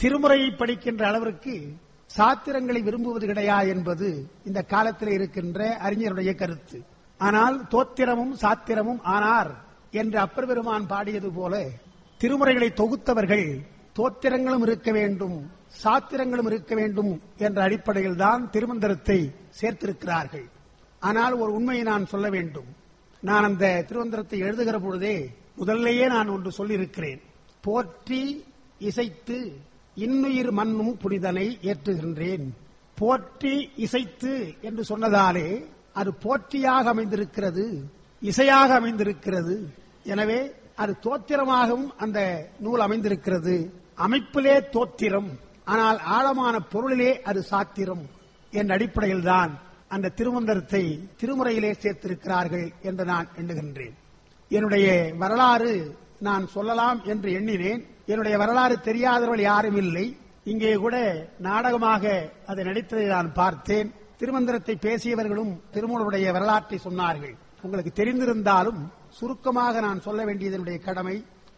திருமுறையை படிக்கின்ற அளவிற்கு சாத்திரங்களை விரும்புவது கிடையாது என்பது இந்த காலத்தில் இருக்கின்ற அறிஞருடைய கருத்து ஆனால் தோத்திரமும் சாத்திரமும் ஆனார் என்று அப்பர் பெருமான் பாடியது போல திருமுறைகளை தொகுத்தவர்கள் தோத்திரங்களும் இருக்க வேண்டும் சாத்திரங்களும் இருக்க வேண்டும் என்ற அடிப்படையில் தான் திருமந்திரத்தை சேர்த்திருக்கிறார்கள் ஆனால் ஒரு உண்மையை நான் சொல்ல வேண்டும் நான் அந்த திருமந்திரத்தை எழுதுகிற பொழுதே முதல்லேயே நான் ஒன்று சொல்லியிருக்கிறேன் போற்றி இசைத்து இன்னுயிர் மண்ணும் புனிதனை ஏற்றுகின்றேன் போற்றி இசைத்து என்று சொன்னதாலே அது போற்றியாக அமைந்திருக்கிறது இசையாக அமைந்திருக்கிறது எனவே அது தோத்திரமாகவும் அந்த நூல் அமைந்திருக்கிறது அமைப்பிலே தோத்திரம் ஆனால் ஆழமான பொருளிலே அது சாத்திரம் என்ற அடிப்படையில் தான் அந்த திருமந்திரத்தை திருமுறையிலே சேர்த்திருக்கிறார்கள் என்று நான் எண்ணுகின்றேன் என்னுடைய வரலாறு நான் சொல்லலாம் என்று எண்ணினேன் என்னுடைய வரலாறு தெரியாதவர்கள் யாரும் இல்லை இங்கே கூட நாடகமாக அதை நடித்ததை நான் பார்த்தேன் திருமந்திரத்தை பேசியவர்களும் திருமூலருடைய வரலாற்றை சொன்னார்கள் உங்களுக்கு தெரிந்திருந்தாலும் சுருக்கமாக நான் சொல்ல வேண்டியதனுடைய கடமை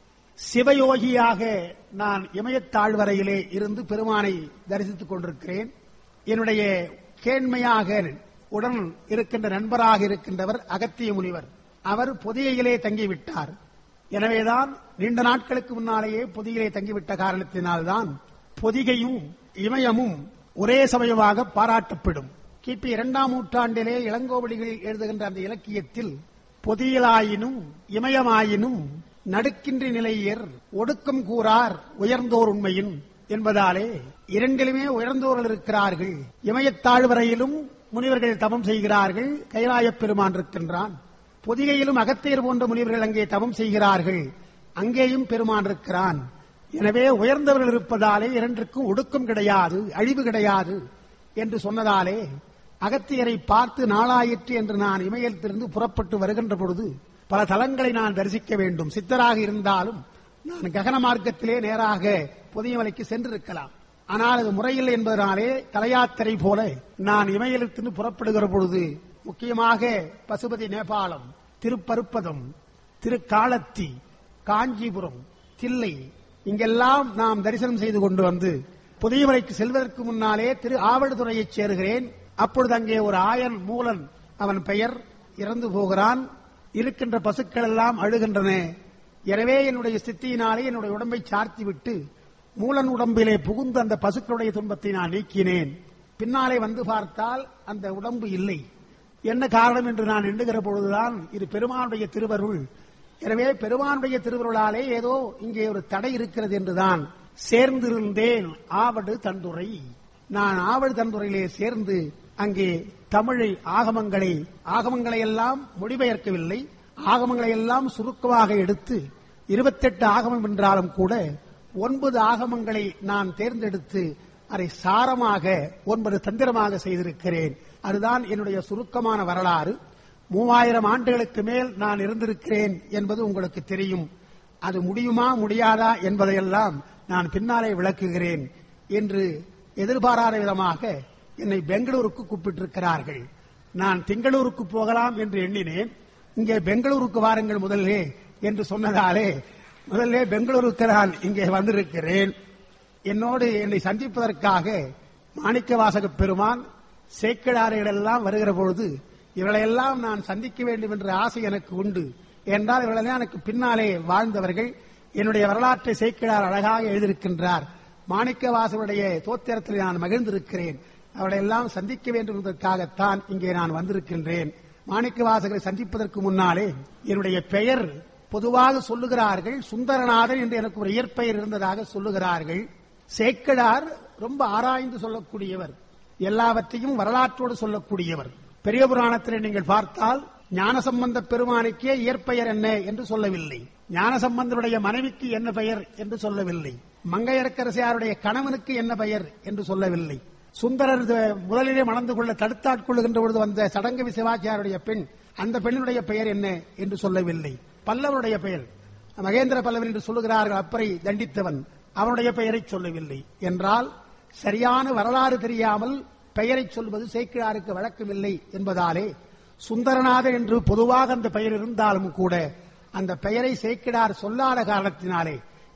சிவயோகியாக நான் இமயத்தாழ்வரையிலே இருந்து பெருமானை தரிசித்துக் கொண்டிருக்கிறேன் என்னுடைய கேண்மையாக உடன் இருக்கின்ற நண்பராக இருக்கின்றவர் அகத்திய முனிவர் அவர் பொதிகையிலே தங்கிவிட்டார் எனவேதான் நீண்ட நாட்களுக்கு முன்னாலேயே பொதியிலே தங்கிவிட்ட காரணத்தினால்தான் பொதிகையும் இமயமும் ஒரே சமயமாக பாராட்டப்படும் கிபி இரண்டாம் நூற்றாண்டிலே இளங்கோவடிகள் எழுதுகின்ற அந்த இலக்கியத்தில் பொதியலாயினும் இமயமாயினும் நடுக்கின்றி நிலையர் ஒடுக்கம் கூறார் உயர்ந்தோர் உண்மையின் என்பதாலே இரண்டிலுமே உயர்ந்தோர்கள் இருக்கிறார்கள் இமயத்தாழ்வரையிலும் முனிவர்கள் தவம் செய்கிறார்கள் கைலாயப் பெருமான் இருக்கின்றான் பொதிகையிலும் அகத்தியர் போன்ற முனிவர்கள் அங்கே தவம் செய்கிறார்கள் அங்கேயும் பெருமான் இருக்கிறான் எனவே உயர்ந்தவர்கள் இருப்பதாலே இரண்டிற்கும் ஒடுக்கம் கிடையாது அழிவு கிடையாது என்று சொன்னதாலே அகத்தியரை பார்த்து நாளாயிற்று என்று நான் இமயத்திலிருந்து புறப்பட்டு வருகின்ற பொழுது பல தலங்களை நான் தரிசிக்க வேண்டும் சித்தராக இருந்தாலும் நான் ககன மார்க்கத்திலே நேராக புதியமலைக்கு சென்றிருக்கலாம் ஆனால் அது முறையில் என்பதனாலே தலையாத்திரை போல நான் இமயத்திலிருந்து புறப்படுகிற பொழுது முக்கியமாக பசுபதி நேபாளம் திருப்பருப்பதம் திருக்காலத்தி காஞ்சிபுரம் தில்லை இங்கெல்லாம் நாம் தரிசனம் செய்து கொண்டு வந்து புதியமலைக்கு செல்வதற்கு முன்னாலே திரு ஆவடுதுறையைச் சேருகிறேன் அப்பொழுது அங்கே ஒரு ஆயன் மூலன் அவன் பெயர் இறந்து போகிறான் இருக்கின்ற பசுக்கள் எல்லாம் அழுகின்றன எனவே என்னுடைய ஸ்தித்தியினாலே என்னுடைய உடம்பை சார்த்தி விட்டு மூலன் உடம்பிலே புகுந்து அந்த பசுக்களுடைய துன்பத்தை நான் நீக்கினேன் பின்னாலே வந்து பார்த்தால் அந்த உடம்பு இல்லை என்ன காரணம் என்று நான் எண்ணுகிற பொழுதுதான் இது பெருமானுடைய திருவருள் எனவே பெருமானுடைய திருவருளாலே ஏதோ இங்கே ஒரு தடை இருக்கிறது என்றுதான் சேர்ந்திருந்தேன் ஆவடு தந்துரை நான் ஆவடு தந்துரையிலே சேர்ந்து அங்கே தமிழை ஆகமங்களை ஆகமங்களை எல்லாம் மொழிபெயர்க்கவில்லை ஆகமங்களை எல்லாம் சுருக்கமாக எடுத்து இருபத்தெட்டு ஆகமம் என்றாலும் கூட ஒன்பது ஆகமங்களை நான் தேர்ந்தெடுத்து அதை சாரமாக ஒன்பது தந்திரமாக செய்திருக்கிறேன் அதுதான் என்னுடைய சுருக்கமான வரலாறு மூவாயிரம் ஆண்டுகளுக்கு மேல் நான் இருந்திருக்கிறேன் என்பது உங்களுக்கு தெரியும் அது முடியுமா முடியாதா என்பதையெல்லாம் நான் பின்னாலே விளக்குகிறேன் என்று எதிர்பாராத விதமாக என்னை பெங்களூருக்கு கூப்பிட்டிருக்கிறார்கள் நான் திங்களூருக்கு போகலாம் என்று எண்ணினேன் இங்கே பெங்களூருக்கு வாருங்கள் முதல்லே என்று சொன்னதாலே முதல்ல பெங்களூருக்கு நான் இங்கே வந்திருக்கிறேன் என்னோடு என்னை சந்திப்பதற்காக மாணிக்க வாசக பெருமான் சேக்கிழார்கள் எல்லாம் வருகிற பொழுது இவளையெல்லாம் நான் சந்திக்க வேண்டும் என்ற ஆசை எனக்கு உண்டு என்றால் இவளெல்லாம் எனக்கு பின்னாலே வாழ்ந்தவர்கள் என்னுடைய வரலாற்றை சேக்கிழார் அழகாக எழுதியிருக்கின்றார் மாணிக்க வாசகருடைய தோத்திரத்தில் நான் மகிழ்ந்திருக்கிறேன் அவளை எல்லாம் சந்திக்க வேண்டும் என்பதற்காகத்தான் இங்கே நான் வந்திருக்கின்றேன் மாணிக்க வாசகரை சந்திப்பதற்கு முன்னாலே என்னுடைய பெயர் பொதுவாக சொல்லுகிறார்கள் சுந்தரநாதன் என்று எனக்கு ஒரு இயற்பெயர் இருந்ததாக சொல்லுகிறார்கள் சேக்கிழார் ரொம்ப ஆராய்ந்து சொல்லக்கூடியவர் எல்லாவற்றையும் வரலாற்றோடு சொல்லக்கூடியவர் பெரிய புராணத்திலே நீங்கள் பார்த்தால் ஞானசம்பந்த பெருமானுக்கே இயற்பெயர் என்ன என்று சொல்லவில்லை ஞானசம்பந்தனுடைய மனைவிக்கு என்ன பெயர் என்று சொல்லவில்லை மங்கையரக்கரசியாருடைய கணவனுக்கு என்ன பெயர் என்று சொல்லவில்லை சுந்தரர் முதலிலே மணந்து கொள்ள தடுத்தாட்கொள்ளுகின்ற பொழுது வந்த சடங்கவி சிவாச்சியாருடைய பெண் அந்த பெண்ணுடைய பெயர் என்ன என்று சொல்லவில்லை பல்லவருடைய பெயர் மகேந்திர பல்லவன் என்று சொல்லுகிறார்கள் அப்பரை தண்டித்தவன் அவனுடைய பெயரை சொல்லவில்லை என்றால் சரியான வரலாறு தெரியாமல் பெயரை சொல்வது சேக்கிழாருக்கு வழக்கமில்லை என்பதாலே சுந்தரநாதன் என்று பொதுவாக அந்த பெயர் இருந்தாலும் கூட அந்த பெயரை சேக்கிடார் சொல்லாத காரணத்தினாலே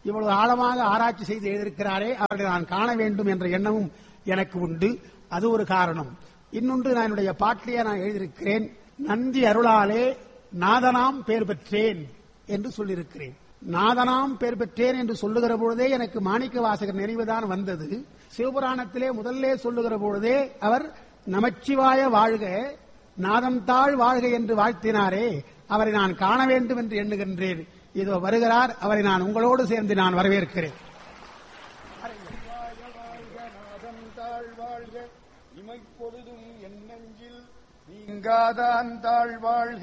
இவ்வளவு ஆழமாக ஆராய்ச்சி செய்து எழுதியிருக்கிறாரே அவர்களை நான் காண வேண்டும் என்ற எண்ணமும் எனக்கு உண்டு அது ஒரு காரணம் இன்னொன்று நான் என்னுடைய பாட்டிலேயே நான் எழுதியிருக்கிறேன் நந்தி அருளாலே நாதனாம் பேர் பெற்றேன் என்று சொல்லியிருக்கிறேன் நாதனாம் பேர் பெற்றேன் என்று சொல்லுகிற பொழுதே எனக்கு மாணிக்க வாசகர் நினைவுதான் வந்தது சிவபுராணத்திலே முதல்லே சொல்லுகிற பொழுதே அவர் நமச்சிவாய வாழ்க நாதந்தாள் வாழ்க என்று வாழ்த்தினாரே அவரை நான் காண வேண்டும் என்று எண்ணுகின்றேன் இதோ வருகிறார் அவரை நான் உங்களோடு சேர்ந்து நான் வரவேற்கிறேன் வாழ்க இமைப்பொழுதும் என் நெஞ்சில் நீங்காதான் தாழ் வாழ்க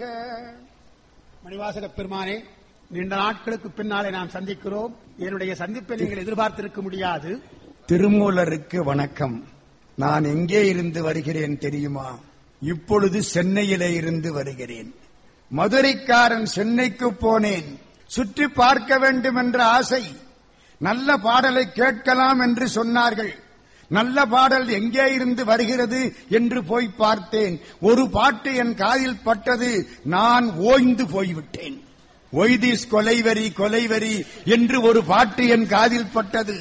மணிவாசக பெருமானே நீண்ட நாட்களுக்கு பின்னாலே நாம் சந்திக்கிறோம் என்னுடைய சந்திப்பை நீங்கள் எதிர்பார்த்திருக்க முடியாது திருமூலருக்கு வணக்கம் நான் எங்கே இருந்து வருகிறேன் தெரியுமா இப்பொழுது சென்னையிலே இருந்து வருகிறேன் மதுரைக்காரன் சென்னைக்கு போனேன் சுற்றி பார்க்க வேண்டும் என்ற ஆசை நல்ல பாடலை கேட்கலாம் என்று சொன்னார்கள் நல்ல பாடல் எங்கே இருந்து வருகிறது என்று போய் பார்த்தேன் ஒரு பாட்டு என் காதில் பட்டது நான் ஓய்ந்து போய்விட்டேன் ஒய்தீஸ் கொலைவரி கொலைவரி என்று ஒரு பாட்டு என் காதில் பட்டது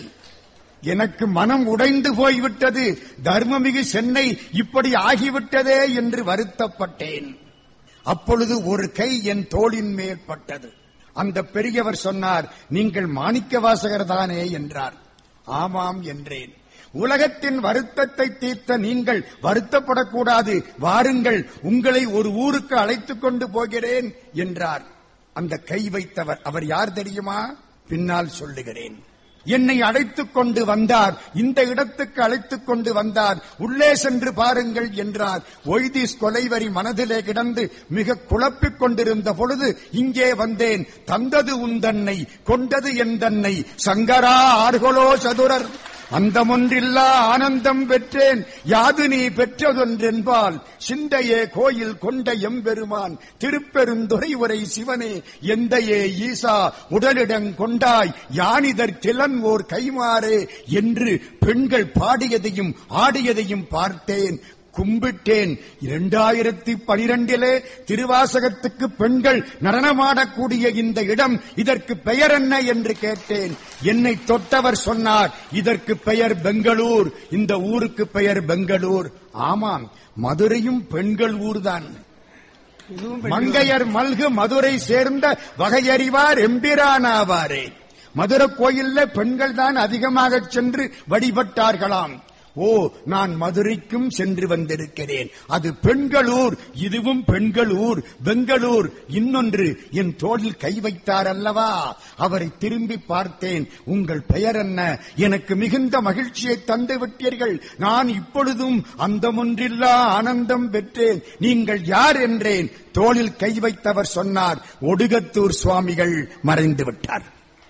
எனக்கு மனம் உடைந்து போய்விட்டது தர்மமிகு சென்னை இப்படி ஆகிவிட்டதே என்று வருத்தப்பட்டேன் அப்பொழுது ஒரு கை என் தோளின் மேல் பட்டது அந்த பெரியவர் சொன்னார் நீங்கள் மாணிக்க வாசகர் தானே என்றார் ஆமாம் என்றேன் உலகத்தின் வருத்தத்தை தீர்த்த நீங்கள் வருத்தப்படக்கூடாது வாருங்கள் உங்களை ஒரு ஊருக்கு அழைத்துக் கொண்டு போகிறேன் என்றார் அந்த கை வைத்தவர் அவர் யார் தெரியுமா பின்னால் சொல்லுகிறேன் என்னை அழைத்துக் கொண்டு வந்தார் இந்த இடத்துக்கு அழைத்துக் கொண்டு வந்தார் உள்ளே சென்று பாருங்கள் என்றார் ஒய்தீஸ் கொலைவரி மனதிலே கிடந்து மிக குழப்பிக் கொண்டிருந்த பொழுது இங்கே வந்தேன் தந்தது உந்தன்னை கொண்டது எந்தன்னை சங்கரா ஆர்கொலோ சதுரர் அந்தமொன்றில்லா ஆனந்தம் பெற்றேன் யாது நீ பெற்றதொன்றென்பால் சிந்தையே கோயில் கொண்ட எம்பெருமான் திருப்பெருந்துறை உரை சிவனே எந்தையே ஈசா உடலிடங் கொண்டாய் யானிதற் கிளன் ஓர் கைமாறே என்று பெண்கள் பாடியதையும் ஆடியதையும் பார்த்தேன் கும்பிட்டேன் இரண்டாயிரத்தி பனிரெண்டிலே திருவாசகத்துக்கு பெண்கள் நடனமாடக்கூடிய இந்த இடம் இதற்கு பெயர் என்ன என்று கேட்டேன் என்னை தொட்டவர் சொன்னார் இதற்கு பெயர் பெங்களூர் இந்த ஊருக்கு பெயர் பெங்களூர் ஆமாம் மதுரையும் பெண்கள் ஊர்தான் இதுவும் பெரிய- மங்கையர் மல்கு மதுரை சேர்ந்த வகையறிவார் எம்பிரானாவாரே மதுரை கோயில்ல பெண்கள் தான் அதிகமாக சென்று வழிபட்டார்களாம் ஓ நான் மதுரைக்கும் சென்று வந்திருக்கிறேன் அது பெண்களூர் இதுவும் பெண்களூர் பெங்களூர் இன்னொன்று என் தோளில் கை வைத்தார் அல்லவா அவரை திரும்பி பார்த்தேன் உங்கள் பெயர் என்ன எனக்கு மிகுந்த மகிழ்ச்சியை தந்து விட்டீர்கள் நான் இப்பொழுதும் அந்தமொன்றில்லா ஆனந்தம் பெற்றேன் நீங்கள் யார் என்றேன் தோளில் கை வைத்தவர் சொன்னார் ஒடுகத்தூர் சுவாமிகள் மறைந்து விட்டார்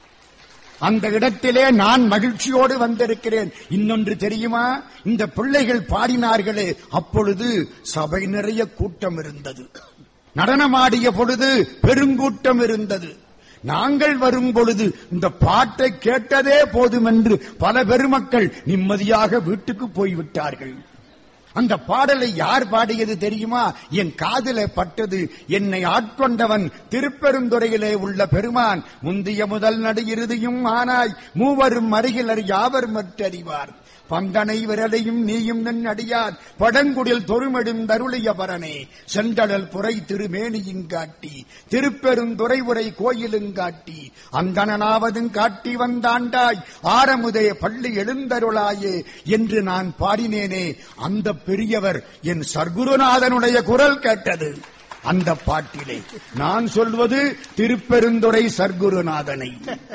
அந்த இடத்திலே நான் மகிழ்ச்சியோடு வந்திருக்கிறேன் இன்னொன்று தெரியுமா இந்த பிள்ளைகள் பாடினார்களே அப்பொழுது சபை நிறைய கூட்டம் இருந்தது நடனமாடிய பொழுது பெருங்கூட்டம் இருந்தது நாங்கள் வரும் பொழுது இந்த பாட்டை கேட்டதே போதும் என்று பல பெருமக்கள் நிம்மதியாக வீட்டுக்கு போய்விட்டார்கள் அந்த பாடலை யார் பாடியது தெரியுமா என் காதில பட்டது என்னை ஆட்கொண்டவன் திருப்பெருந்துறையிலே உள்ள பெருமான் முந்திய முதல் நடு இறுதியும் ஆனாய் மூவரும் அருகிலர் யாவர் மற்றறிவார் பந்தனை விரலையும் நீயும் நின் அடியார் படங்குடில் தொருமெடும் தருளிய பரனே சென்றடல் புரை திருமேனியும் காட்டி திருப்பெருந்துறை உரை கோயிலும் காட்டி அந்தனாவதும் காட்டி வந்தாண்டாய் ஆரமுதே பள்ளி எழுந்தருளாயே என்று நான் பாடினேனே அந்த பெரியவர் என் சர்க்குருநாதனுடைய குரல் கேட்டது அந்த பாட்டிலே நான் சொல்வது திருப்பெருந்துறை சர்க்குருநாதனை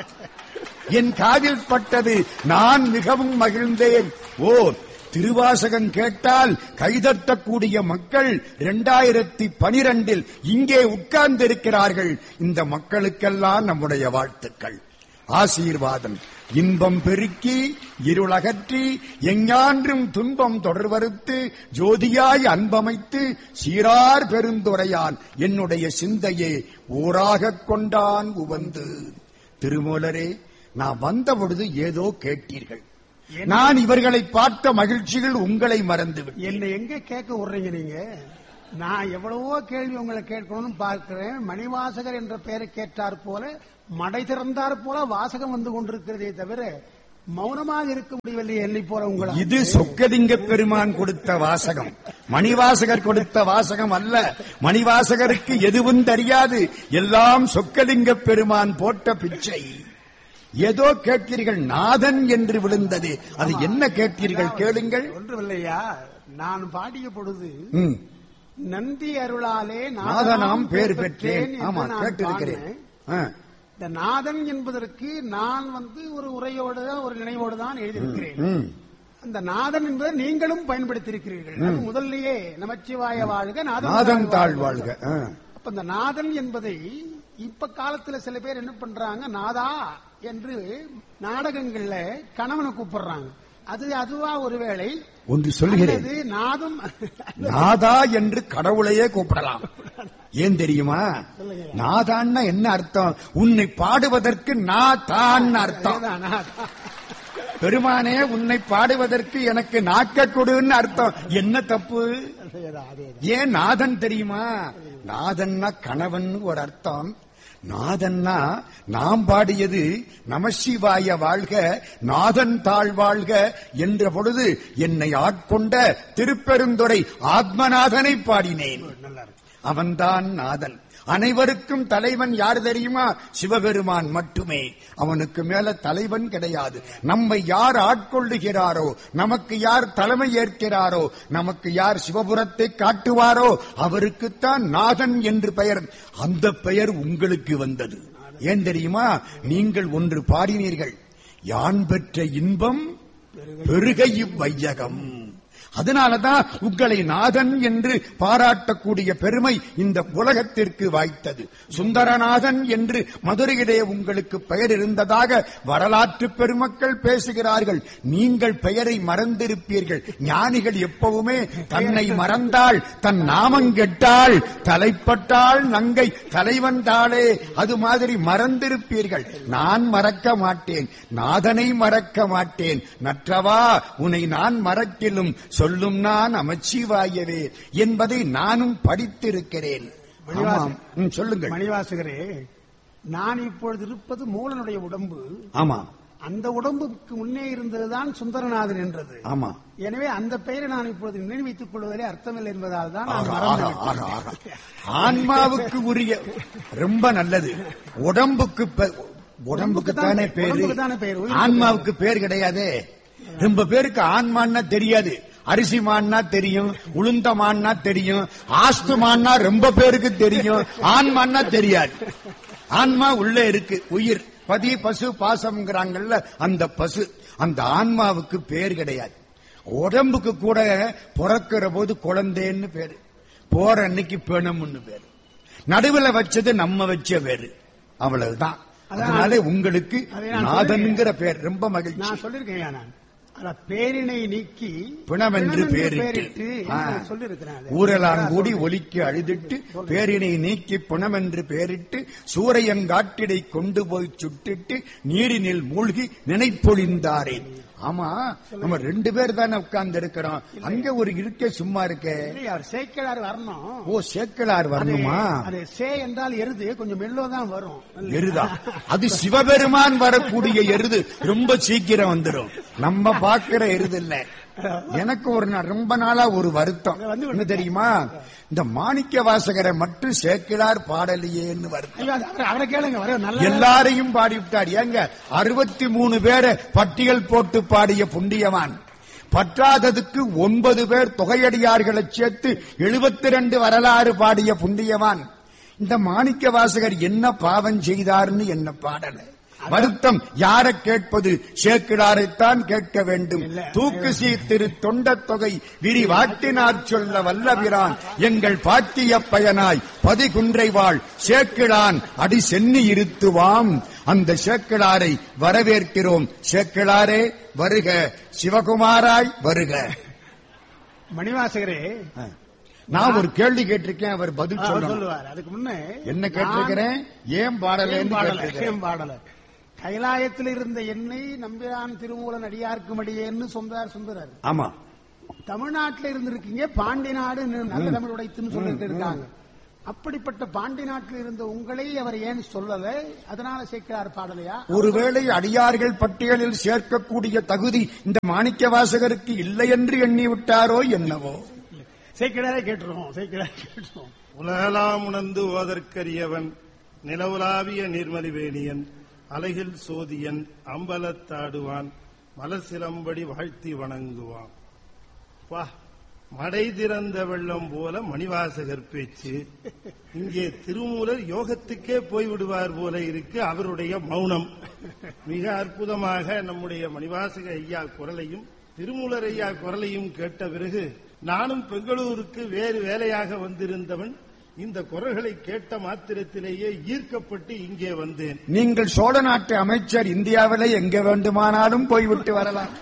என் காதில் பட்டது நான் மிகவும் மகிழ்ந்தேன் ஓ திருவாசகம் கேட்டால் கைதட்டக்கூடிய மக்கள் இரண்டாயிரத்தி பனிரெண்டில் இங்கே உட்கார்ந்திருக்கிறார்கள் இந்த மக்களுக்கெல்லாம் நம்முடைய வாழ்த்துக்கள் ஆசீர்வாதம் இன்பம் பெருக்கி இருளகற்றி எஞ்ஞான்றும் துன்பம் தொடர்வறுத்து ஜோதியாய் அன்பமைத்து சீரார் பெருந்துரையான் என்னுடைய சிந்தையே ஊராகக் கொண்டான் உவந்து திருமூலரே நான் வந்த பொழுது ஏதோ கேட்டீர்கள் நான் இவர்களை பார்த்த மகிழ்ச்சிகள் உங்களை மறந்துவிட்டேன் என்னை எங்க கேட்க விடுறீங்க நீங்க நான் எவ்வளவோ கேள்வி உங்களை கேட்கணும்னு பார்க்கிறேன் மணிவாசகர் என்ற பெயரை கேட்டார் போல மடை திறந்தார் போல வாசகம் வந்து கொண்டிருக்கிறதே தவிர மௌனமாக இருக்க முடியவில்லை என்னை போல உங்களை இது சொக்கலிங்க பெருமான் கொடுத்த வாசகம் மணிவாசகர் கொடுத்த வாசகம் அல்ல மணிவாசகருக்கு எதுவும் தெரியாது எல்லாம் சொக்கலிங்க பெருமான் போட்ட பிச்சை ஏதோ கேட்கிறீர்கள் நாதன் என்று விழுந்தது அது என்ன கேட்கிறீர்கள் கேளுங்கள் ஒன்றுமில்லையா நான் பாடிய பொழுது ம். நந்தி அருளாலே நாதனாம் பேர் பெற்றேன் என்று ஆமா நான் கேட்டிருக்கிறேன் பாடினேன். ஆ. இந்த நாதன் என்பதற்கு நான் வந்து ஒரு உரையோடு ஒரு நினைவோடு தான் எழுதியிருக்கிறேன் ம். அந்த நாதன் என்பதை நீங்களும் பயன்படுத்தியிருக்கிறீர்கள் அது முதல்லயே நமச்சிவாய வாழ்க நாதன் நாதன் தாழ் வாழ்க ஆ. அப்ப இந்த நாதன் என்பதை இப்ப காலத்துல சில பேர் என்ன பண்றாங்க நாதா என்று நாடகங்கள்ல கணவனை கூப்பிடுறாங்க அது அதுவா ஒருவேளை ஒன்று சொல்கிறேன் அல்லது நாதம் நாதா என்று கடவுளையே கூப்பிடலாம் ஏன் தெரியுமா சொல்லுங்க. நாதான்னா என்ன அர்த்தம் உன்னை பாடுவதற்கு நான் தான் அர்த்தம் அதேதான், நாதா. பெருமானே உன்னை பாடுவதற்கு எனக்கு நாக்க கொடுன்னு அர்த்தம் என்ன தப்பு அதேதான், அதேதான். ஏன் நாதன் தெரியுமா நாதன்னா கணவன் ஒரு அர்த்தம் நாதன்னா நாம் பாடியது நமசிவாய வாழ்க நாதன் தாழ் வாழ்க என்ற பொழுது என்னை ஆட்கொண்ட திருப்பெருந்துறை ஆத்மநாதனை பாடினேன் நல்லா இருக்கு அவன்தான் நாதன் அனைவருக்கும் தலைவன் யார் தெரியுமா சிவபெருமான் மட்டுமே அவனுக்கு மேல தலைவன் கிடையாது நம்மை யார் ஆட்கொள்ளுகிறாரோ நமக்கு யார் தலைமை ஏற்கிறாரோ நமக்கு யார் சிவபுரத்தை காட்டுவாரோ அவருக்குத்தான் நாதன் என்று பெயர் அந்த பெயர் உங்களுக்கு வந்தது ஏன் தெரியுமா நீங்கள் ஒன்று பாடினீர்கள் யான் பெற்ற இன்பம் பெருக இவ்வையகம் அதனாலதான் உங்களை நாதன் என்று பாராட்டக்கூடிய பெருமை இந்த உலகத்திற்கு வாய்த்தது சுந்தரநாதன் என்று மதுரையிலே உங்களுக்கு பெயர் இருந்ததாக வரலாற்று பெருமக்கள் பேசுகிறார்கள் நீங்கள் பெயரை மறந்திருப்பீர்கள் ஞானிகள் எப்பவுமே தன்னை மறந்தாள் தன் நாமம் கெட்டாள் தலைப்பட்டாள் நங்கை தலைவன் தாளே அது மாதிரி மறந்திருப்பீர்கள் நான் மறக்க மாட்டேன் நாதனை மறக்க மாட்டேன் நற்றவா உன்னை நான் மறக்கிலும் சொல்லும் நான் அமைச்சிவாயவே என்பதை நானும் படித்திருக்கிறேன் ஆமாம். ம், சொல்லுங்கள் மணிவாசகரே நான் இப்பொழுது இருப்பது மூலனுடைய உடம்பு ஆமா அந்த உடம்புக்கு முன்னே இருந்ததுதான் சுந்தரநாதன் என்றது ஆமா எனவே அந்த பெயரை நான் இப்பொழுது நினைவித்துக் கொள்வதிலே அர்த்தமில்லை என்பதால் தான் நான் ஆகா, ஆகா, மறந்து ஆகா, ஆகா. ஆன்மாவுக்கு உரிய ரொம்ப நல்லது உடம்புக்கு பெ- உடம்புக்கு தானே பேரு உடம்புக்கு தானே பேரு. உயிருக்கு ஆன்மாவுக்கு பேர் கிடையாதே ரொம்ப பேருக்கு ஆன்மான்னா தெரியாது அரிசி மான்னா தெரியும் உளுந்த மான்னா தெரியும் ஆஸ்து மான்னா ரொம்ப பேருக்கு தெரியும் ஆன்மான்னா தெரியாது ஆன்மா உள்ள இருக்கு உயிர் பதி பசு பாசம்ங்கிறாங்கல்ல அந்த பசு அந்த ஆன்மாவுக்கு பேர் கிடையாது உடம்புக்கு கூட பிறக்கிற போது குழந்தைன்னு பேரு போற அன்னைக்கு பிணம்னு பேரு நடுவுல வச்சது நம்ம வச்ச பேரு அவ்வளவுதான் அதனால உங்களுக்கு அதை நான் நாதன்கிற பேர் ரொம்ப மகிழ்ச்சி நான் சொல்லியிருக்கேன் நான் அத பேரினை நீக்கி பிணவென்று பிணவென்று பேரிட்டு ஆ. சொல்லியிருக்கிறேன் அதை. ஊரலாங்கூடி ஒலிக்கு அழுதிட்டு பேரினை நீக்கி பிணமென்று பேரிட்டு சூரையங்காட்டிடை கொண்டு போய் சுட்டிட்டு நீரினில் மூழ்கி நினைப்பொழிந்தாரேன் ஆமா நம்ம ரெண்டு பேர் தானே உட்கார்ந்து இருக்கிறோம் அங்க ஒரு இருக்கே சும்மா இருக்கே இல்லை, அவர் சேக்கிழார் வரணும் ஓ சேக்கலார் வரணுமா அது- அது சே என்றால் எருது கொஞ்சம் மெல்லோ தான் வரும் எருதா அது சிவபெருமான் வரக்கூடிய எருது ரொம்ப சீக்கிரம் வந்துடும் நம்ம பாக்குற எருது இல்ல எனக்கு ஒரு நா- ரொம்ப நாளா ஒரு வருத்தம் என்ன தெரியுமா இந்த மாணிக்க வாசகரை மட்டும் சேக்கிழார் பாடலையேன்னு வருத்தம் ஐயோ, அது அவரை- அவரை கேளுங்க வர நல்ல எல்லாரையும் பாடி விட்டார் ஏங்க அறுபத்தி மூணு பேரை பட்டியல் போட்டு பாடிய புண்டியவான் பற்றாததுக்கு ஒன்பது பேர் தொகையடியார்களை சேர்த்து எழுபத்தி ரெண்டு வரலாறு பாடிய புண்டியவான் இந்த மாணிக்க வாசகர் என்ன பாவம் செய்தார்னு என்ன பாடல வருத்தம் யார கேட்பது சேக்கிடாரைத்தான் கேட்க வேண்டும் இல்ல. தூக்கு சீ திரு தொண்டத் தொகை விரி வாட்டினார் சொல்ல வல்லபிரான் எங்கள் பாட்டிய பயனாய் பதிகுன்றைவாள் சேக்கிழான் அடி சென்னி இருத்துவாம் அந்த சேக்கிழாரை வரவேற்கிறோம் சேக்கிழாரே வருக சிவகுமாராய் வருக மணிவாசகரே நான் ஒரு கேள்வி கேட்டிருக்கேன் அவர் பதில் அவர் சொல்லணும் சொல்லுவார் அதுக்கு முன்னே என்ன கேட்டிருக்கிறேன் ஏன் ஏன் பாடலேன்னு பாடல கேட்டிருக்கிறேன் ஏன் பாடல கைலாயத்தில் இருந்த என்னை நம்பிரான் திருமூலன் அடியார்க்கும் அடியேன்னு சொந்தார் சுந்தரர் ஆமா தமிழ்நாட்டில் இருந்திருக்கீங்க பாண்டி நாடு நல்ல தமிழ் உடைத்துன்னு சொல்லிட்டு இருக்காங்க அப்படிப்பட்ட பாண்டி நாட்டில் இருந்த உங்களை அவர் ஏன் சொல்லல அதனால சேர்க்கிறார் பாடலையா ஒருவேளை அடியார்கள் பட்டியலில் சேர்க்கக்கூடிய தகுதி இந்த மாணிக்க வாசகருக்கு இல்லை என்று எண்ணி விட்டாரோ என்னவோ சேர்க்கிறாரே கேட்டுருவோம் சேர்க்கிறாரே கேட்டுருவோம் உலகலாம் உணர்ந்து ஓதற்கரியவன் நிலவுலாவிய நீர்மலிவேணியன் அலைகில் சோதியன் அம்பலத்தாடுவான் மலர் சிலம்படி வாழ்த்தி வணங்குவான் வா மடை திறந்த வெள்ளம் போல மணிவாசகர் பேச்சு இங்கே திருமூலர் யோகத்துக்கே போய்விடுவார் போல இருக்கு அவருடைய மௌனம் மிக அற்புதமாக நம்முடைய மணிவாசக ஐயா குரலையும் திருமூலர் ஐயா குரலையும் கேட்ட பிறகு நானும் பெங்களூருக்கு வேறு வேலையாக வந்திருந்தவன் இந்த குரல்களை கேட்ட மாத்திரத்திலேயே ஈர்க்கப்பட்டு இங்கே வந்தேன் நீங்கள் சோழ நாட்டு அமைச்சர் இந்தியாவிலே எங்க வேண்டுமானாலும் போய்விட்டு வரலாம்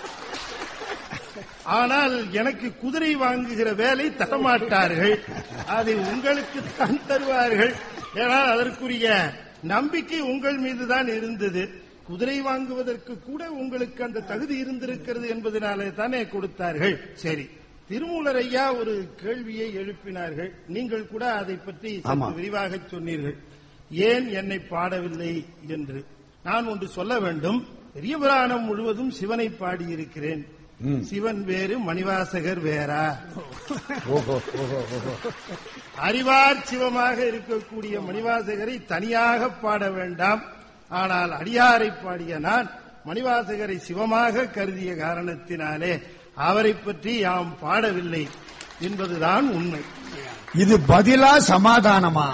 ஆனால் எனக்கு குதிரை வாங்குகிற வேலை தரமாட்டார்கள் அதை உங்களுக்கு தான் தருவார்கள் ஏனால் அதற்குரிய நம்பிக்கை உங்கள் மீதுதான் இருந்தது குதிரை வாங்குவதற்கு கூட உங்களுக்கு அந்த தகுதி இருந்திருக்கிறது என்பதனாலே தானே கொடுத்தார்கள் சரி திருமூலர் ஐயா ஒரு கேள்வியை எழுப்பினார்கள் நீங்கள் கூட அதை பற்றி ஆமா. சற்று விரிவாக சொன்னீர்கள் ஏன் என்னை பாடவில்லை என்று நான் ஒன்று சொல்ல வேண்டும் பெரிய புராணம் முழுவதும் சிவனை பாடியிருக்கிறேன் சிவன் வேறு மணிவாசகர் வேறா ஓஹோ ஓஹோ ஓஹோ அறிவார் சிவமாக இருக்கக்கூடிய மணிவாசகரை தனியாக பாட வேண்டாம் ஆனால் அடியாரை பாடிய நான் மணிவாசகரை சிவமாக கருதிய காரணத்தினாலே அவரை பற்றி யாம் பாடவில்லை என்பதுதான் உண்மை இது பதிலா சமாதானமா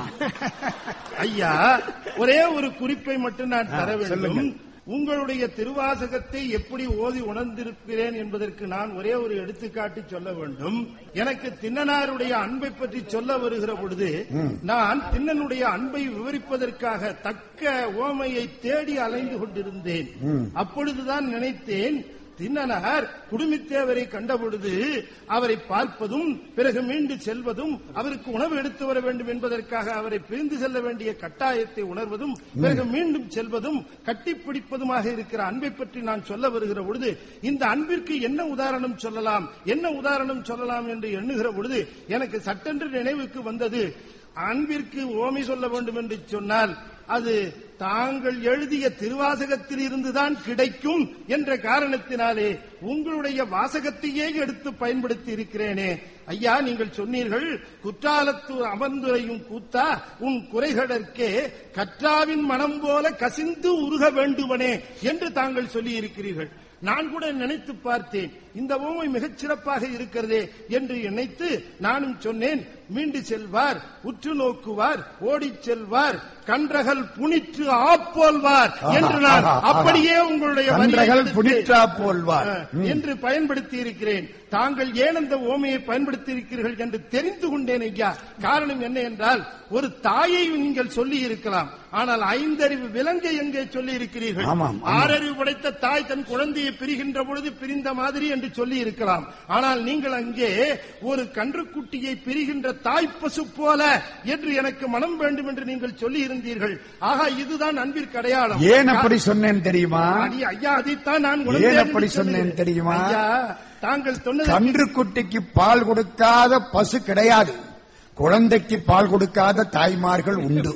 ஐயா ஒரே ஒரு குறிப்பை மட்டும் நான் தர வேண்டும் சொல்லுங்கள். உங்களுடைய திருவாசகத்தை எப்படி ஓதி உணர்ந்திருக்கிறேன் என்பதற்கு நான் ஒரே ஒரு எடுத்துக்காட்டு சொல்ல வேண்டும் எனக்கு தின்னனாருடைய அன்பை பற்றி சொல்ல வருகிற பொழுது நான் தின்னனுடைய அன்பை விவரிப்பதற்காக தக்க ஓமையை தேடி அலைந்து கொண்டிருந்தேன் அப்பொழுதுதான் நினைத்தேன் தின்னனார் குடுமித்தேவரை கண்டபொழுது அவரை பார்ப்பதும் பிறகு மீண்டு செல்வதும் அவருக்கு உணவு எடுத்து வர வேண்டும் என்பதற்காக அவரை பிரிந்து செல்ல வேண்டிய கட்டாயத்தை உணர்வதும் பிறகு மீண்டும் செல்வதும் கட்டிப்பிடிப்பதுமாக இருக்கிற அன்பை பற்றி நான் சொல்ல வருகிற பொழுது இந்த அன்பிற்கு என்ன உதாரணம் சொல்லலாம் என்ன உதாரணம் சொல்லலாம் என்று எண்ணுகிற பொழுது எனக்கு சட்டென்று நினைவுக்கு வந்தது அன்பிற்கு ஓமி சொல்ல வேண்டும் என்று சொன்னால் அது தாங்கள் எழுதிய திருவாசகத்தில் இருந்துதான் கிடைக்கும் என்ற காரணத்தினாலே உங்களுடைய வாசகத்தையே எடுத்து பயன்படுத்தி இருக்கிறேனே ஐயா நீங்கள் சொன்னீர்கள் குற்றாலத்து அமர்ந்துரையும் கூத்தா உன் குறைகளற்கே கற்றாவின் மனம் போல கசிந்து உருக வேண்டுவனே என்று தாங்கள் சொல்லி இருக்கிறீர்கள் நான் கூட நினைத்து பார்த்தேன் இந்த ஓமை மிகச் சிறப்பாக இருக்கிறதே என்று நினைத்து நானும் சொன்னேன் மீண்டு செல்வார் உற்று நோக்குவார் ஓடிச் செல்வார் கன்றகல் புனிற்று ஆப்போல்வார் என்று நான் அப்படியே உங்களுடைய வரியை கன்றைகள் எடுத்து- புனிற்றா போல்வார் அஹ், என்று பயன்படுத்தி இருக்கிறேன் தாங்கள் ஏன் அந்த ஓமையை பயன்படுத்தி இருக்கிறீர்கள் என்று தெரிந்து கொண்டேன் ஐயா காரணம் என்ன என்றால் ஒரு தாயை நீங்கள் சொல்லி இருக்கலாம் ஆனால் ஐந்தறிவு விலங்கை எங்கே சொல்லி இருக்கிறீர்கள் ஆமாம், ஆமாம். ஆறறிவு படைத்த தாய் தன் குழந்தையை பிரிகின்ற பொழுது பிரிந்த மாதிரி என்று சொல்லி இருக்கலாம் ஆனால் நீங்கள் அங்கே ஒரு கன்றுக்குட்டியை பிரிகின்ற தாய்ப்பசு போல என்று எனக்கு மனம் வேண்டும் என்று நீங்கள் சொல்லி இருந்தீர்கள் ஆகா இதுதான் அன்பிற்கு அடையாளம் ஏன் அப்படி சொன்னேன் தெரியுமா அடி, ஐயா அதைத்தான் நான் ஏன் உணர்ந்தேன் அப்படி என்று சொன்னேன் சொன்னேன். தெரியுமா? ஐயா தாங்கள் சொன்னது கன்றுக்குட்டிக்கு பால் கொடுக்காத பசு கிடையாது குழந்தைக்கு பால் கொடுக்காத தாய்மார்கள் உண்டு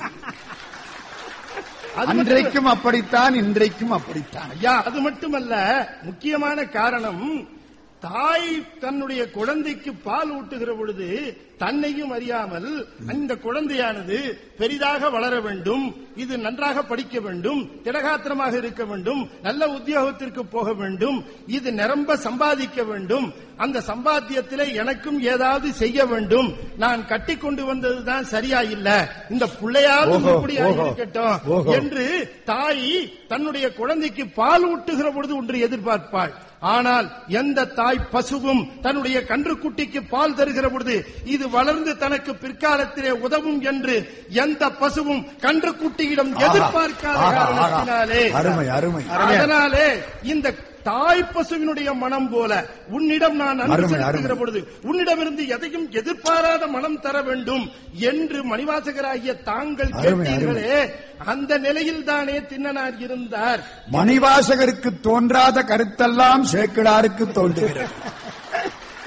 அது மட்டும்- அன்றைக்கும் அப்படித்தான் இன்றைக்கும் அப்படித்தான் ஐயா அது மட்டுமல்ல முக்கியமான காரணம் தாய் தன்னுடைய குழந்தைக்கு பால் ஊட்டுகிற பொழுது தன்னையும் அறியாமல் அந்த குழந்தையானது பெரிதாக வளர வேண்டும் இது நன்றாக படிக்க வேண்டும் திடகாத்திரமாக இருக்க வேண்டும் நல்ல உத்தியோகத்திற்கு போக வேண்டும் இது நிரம்ப சம்பாதிக்க வேண்டும் அந்த சம்பாத்தியத்திலே எனக்கும் ஏதாவது செய்ய வேண்டும் நான் கட்டி கொண்டு வந்ததுதான் சரியா இல்ல இந்த பிள்ளையாவது ஓஹோ, எப்படி ஓஹோ, இருக்கட்டும் ஓஹோ. என்று தாய் தன்னுடைய குழந்தைக்கு பால் ஊட்டுகிற பொழுது ஒன்று எதிர்பார்ப்பாள் ஆனால் எந்த தாய் பசுவும் தன்னுடைய கன்றுக்குட்டிக்கு பால் தருகிற பொழுது இது வளர்ந்து தனக்கு பிற்காலத்திலே உதவும் என்று எந்த பசுவும் கன்றுக்குட்டியிடம் ஆஹா, எதிர்பார்க்காத ஆஹா, ஆஹா. காரணத்தினாலே அருமை அருமை அதனாலே இந்த தாய் பசுவினுடைய மனம் போல உன்னிடம் நான் அன்பு அருமை, செலுத்துகிற அருமை. பொழுது உன்னிடமிருந்து எதையும் எதிர்பாராத மனம் தர வேண்டும் என்று மணிவாசகராகிய தாங்கள் அருமை, கேட்டீர்களே அந்த நிலையில் தானே தின்னனார் இருந்தார் மணிவாசகருக்கு தோன்றாத கருத்தெல்லாம் சேக்கிடாருக்கு தோன்றுகிறது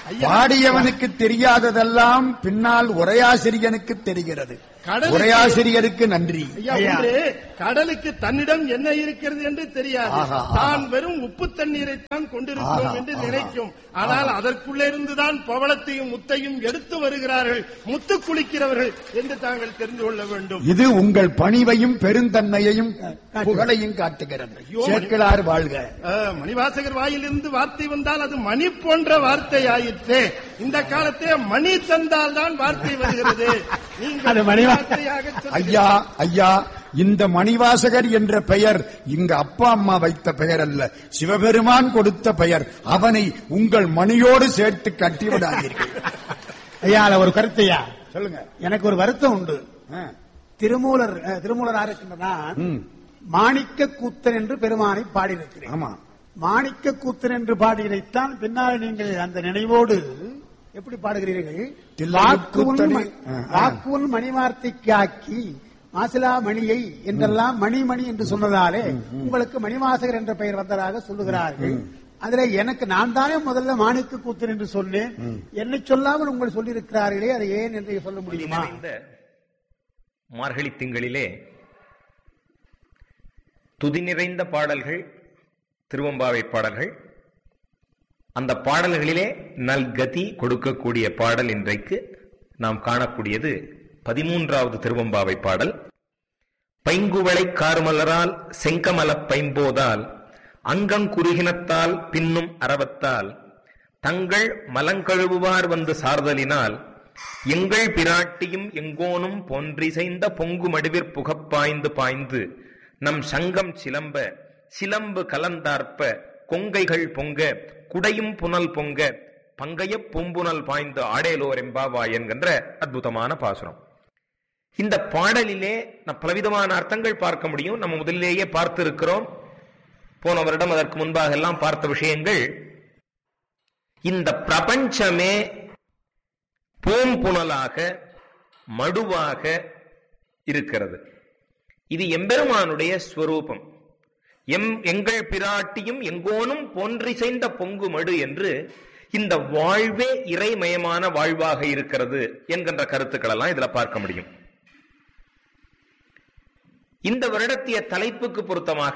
ஐயா. பாடியவனுக்கு தெரியாததெல்லாம் பின்னால் உரையாசிரியனுக்கு தெரிகிறது கடலுக்கு- உரையாசிரியருக்கு நன்றி ஐயா ஐயா. ஒன்று கடலுக்கு தன்னிடம் என்ன இருக்கிறது என்று தெரியாது ஆஹா, ஆஹா. தான் வெறும் உப்பு தண்ணீரை தான் கொண்டிருக்கிறோம் ஆஹா, என்று ஆஹா. நினைக்கும் ஆனால் அதற்குள்ளே இருந்துதான் பவளத்தையும் முத்தையும் எடுத்து வருகிறார்கள் முத்து குளிக்கிறவர்கள் என்று தாங்கள் தெரிந்து கொள்ள வேண்டும் இது உங்கள் பணிவையும் பெருந்தன்மையையும் புகழையும் காட்டுகிறது ஐயோ, சேக்கிழார் வாழ்க ஆ, மணிவாசகர் வாயிலிருந்து வார்த்தை வந்தால் அது மணி போன்ற வார்த்தை ஆயிற்று இந்த காலத்தே மணி தந்தால் தான் வார்த்தை வருகிறது நீங்கள் அது மணிவா- வார்த்தையாக சொல்லுகிறீர்கள். ஐயா ஐயா இந்த மணிவாசகர் என்ற பெயர் இங்க அப்பா அம்மா வைத்த பெயர் அல்ல சிவபெருமான் கொடுத்த பெயர் அவனை உங்கள் மணியோடு சேர்த்து கட்டிவிடாதீர்கள் ஐயா அதுல ஒரு கருத்தையா சொல்லுங்க எனக்கு ஒரு வருத்தம் உண்டு ஆ. திருமூலர் அஹ், திருமூலர் இருக்கின்றனா ம். மாணிக்க கூத்தன் என்று பெருமானை பாடியிருக்கிறேன் ஆமா மாணிக்க கூத்தன் என்று பாடியதைத்தான் பின்னால் நீங்கள் அந்த நினைவோடு எப்படி பாடுகிறீர்கள் தில்லை வாக்குவன் கூத்தனை- ம- ஆ, ஆ. வாக்குவன் மணிவார்த்தைக்கு ஆக்கி மாசிலா மணியை என்றெல்லாம் மணி மணி என்று சொன்னதாலே உங்களுக்கு மணிவாசகர் என்ற பெயர் வந்ததாக சொல்லுகிறார்கள் அதுல எனக்கு நான் தானே முதல்ல மாணிக்க கூத்தன் என்று சொன்னேன் என்னை சொல்லாமல் உங்கள் சொல்லியிருக்கிறார்களே அதை ஏன் என்று சொல்ல முடியுமா நிறைந்த மார்கழி திங்களிலே துதி நிறைந்த பாடல்கள் திருவம்பாவை பாடல்கள் அந்த பாடல்களிலே நல்கதி கொடுக்கக்கூடிய பாடல் இன்றைக்கு நாம் காணக்கூடியது பதிமூன்றாவது திருவம்பாவை பாடல் பைங்குவளை கார்மலரால் செங்கமலப் பைம்போதால் அங்கங்குருகினத்தால் பின்னும் அரவத்தால் தங்கள் மலங்கழுவுவார் வந்து சார்தலினால் எங்கள் பிராட்டியும் எங்கோனும் போன்றிசைந்த பொங்கு மடுவிற் புகப்பாய்ந்து பாய்ந்து நம் சங்கம் சிலம்ப சிலம்பு கலந்தார்ப்ப கொங்கைகள் பொங்க குடையும் புனல் பொங்க பங்கையப் பூம்புனல் பாய்ந்து ஆடேலோர் எம்பாவா என்கின்ற அற்புதமான பாசுரம் இந்த பாடலிலே நம் பலவிதமான அர்த்தங்கள் பார்க்க முடியும் நம்ம முதலிலேயே பார்த்து இருக்கிறோம் போன வருடம் அதற்கு முன்பாக எல்லாம் பார்த்த விஷயங்கள் இந்த பிரபஞ்சமே பூம்புணலாக மடுவாக இருக்கிறது இது எம்பெருமானுடைய ஸ்வரூபம் எம் எங்கள் பிராட்டியும் எங்கோனும் போன்றிசைந்த பொங்கு மடு என்று இந்த வாழ்வே இறைமயமான வாழ்வாக இருக்கிறது என்கின்ற கருத்துக்கள் எல்லாம் இதுல பார்க்க முடியும் இந்த வருடத்திய தலைப்புக்கு பொருத்தமாக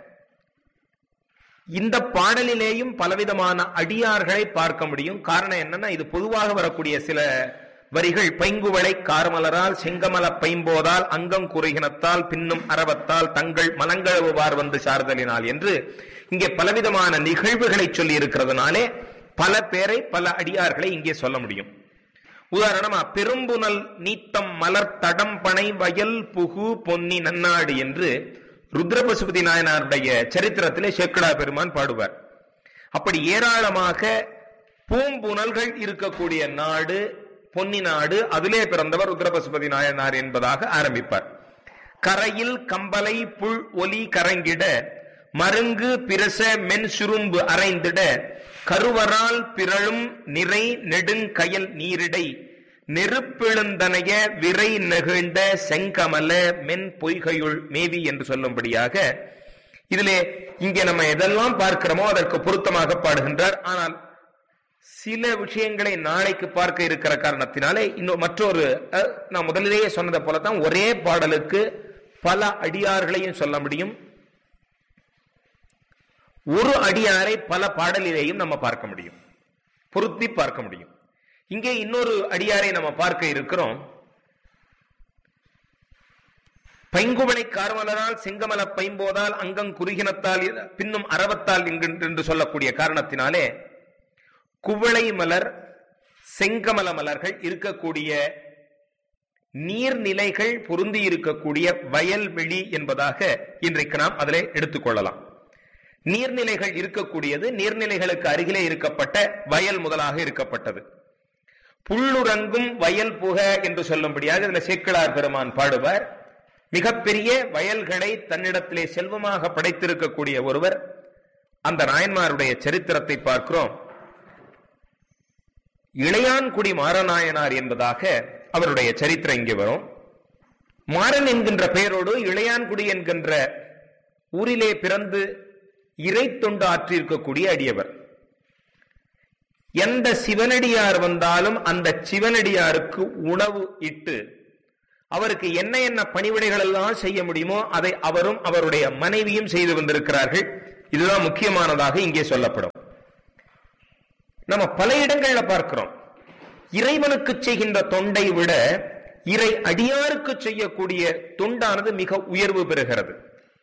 இந்த பாடலிலேயும் பலவிதமான அடியார்களை பார்க்க முடியும் காரணம் என்னன்னா இது பொதுவாக வரக்கூடிய சில வரிகள் பைங்குவளை கார்மலரால் செங்கமல பைம்போதால் அங்கம் குறுகினத்தால் பின்னும் அரவத்தால் தங்கள் மலங்கழுவுவார் வந்து சார்தலினால் என்று இங்கே பலவிதமான நிகழ்வுகளை சொல்லி இருக்கிறதுனாலே பல பேரை பல அடியார்களை இங்கே சொல்ல முடியும் உதாரணமா பெரும்புனல் நீத்தம் மலர் தடம்பனை வயல் புகு பொன்னி நன்னாடு என்று ருத்ரபசுபதி நாயனாருடைய சரித்திரத்திலே சேக்கடா பெருமான் பாடுவார் அப்படி ஏராளமாக பூம்புனல்கள் இருக்கக்கூடிய நாடு பொன்னி நாடு அதிலே பிறந்தவர் ருத்ரபசுபதி நாயனார் என்பதாக ஆரம்பிப்பார் கரையில் கம்பலை புல் ஒலி கரங்கிட மருங்கு பிரச மென் சுரும்பு அரைந்திட கருவரால் பிறழும் நிறை நெடுங்கயல் நீரிடை நெருப்பெழுந்தனைய விரை நெகிழ்ந்த செங்கமல மென் பொய்கையுள் மேவி என்று சொல்லும்படியாக இதிலே இங்கே நம்ம எதெல்லாம் பார்க்கிறோமோ அதற்கு பொருத்தமாக பாடுகின்றார் ஆனால் சில விஷயங்களை நாளைக்கு பார்க்க இருக்கிற காரணத்தினாலே இன்னும் மற்றொரு அஹ், நான் முதலிலேயே சொன்னதை போலத்தான் ஒரே பாடலுக்கு பல அடியார்களையும் சொல்ல முடியும் ஒரு அடியாரை பல பாடலிலேயும் நம்ம பார்க்க முடியும் பொருத்தி பார்க்க முடியும் இங்கே இன்னொரு அடியாரை நம்ம பார்க்க இருக்கிறோம் பைங்குவளை கார்மலரால் செங்கமல பைம்போதால் அங்கம் குறுகினத்தால் பின்னும் அரவத்தால் என்கின்ற- என்று சொல்லக்கூடிய காரணத்தினாலே குவளை மலர் செங்கமல மலர்கள் இருக்கக்கூடிய நீர்நிலைகள் பொருந்தி இருக்கக்கூடிய வயல்வெளி என்பதாக இன்றைக்கு நாம் அதிலே எடுத்துக்கொள்ளலாம் நீர்நிலைகள் இருக்கக்கூடியது நீர்நிலைகளுக்கு அருகிலே இருக்கப்பட்ட வயல் முதலாக இருக்கப்பட்டது புல்லுறங்கும் வயல் புக என்று சொல்லும்படியாக இதுல சேக்கிழார் பெருமான் பாடுவார் மிகப்பெரிய வயல்களை தன்னிடத்திலே செல்வமாக படைத்திருக்கக்கூடிய ஒருவர் அந்த நாயன்மாருடைய சரித்திரத்தை பார்க்கிறோம் இளையான்குடி மாரநாயனார் என்பதாக அவருடைய சரித்திரம் இங்கே வரும் மாறன் என்கின்ற பெயரோடு இளையான்குடி என்கின்ற ஊரிலே பிறந்து இறை தொண்டு ஆற்றியிருக்கக்கூடிய அடியவர் எந்த சிவனடியார் வந்தாலும் அந்த சிவனடியாருக்கு உணவு இட்டு அவருக்கு என்ன என்ன பணிவிடைகள் எல்லாம் செய்ய முடியுமோ அதை அவரும் அவருடைய மனைவியும் செய்து வந்திருக்கிறார்கள் இதுதான் முக்கியமானதாக இங்கே சொல்லப்படும் நம்ம பல இடங்கள்ல பார்க்கிறோம் இறைவனுக்கு செய்கின்ற தொண்டை விட இறை அடியாருக்கு செய்யக்கூடிய தொண்டானது மிக உயர்வு பெறுகிறது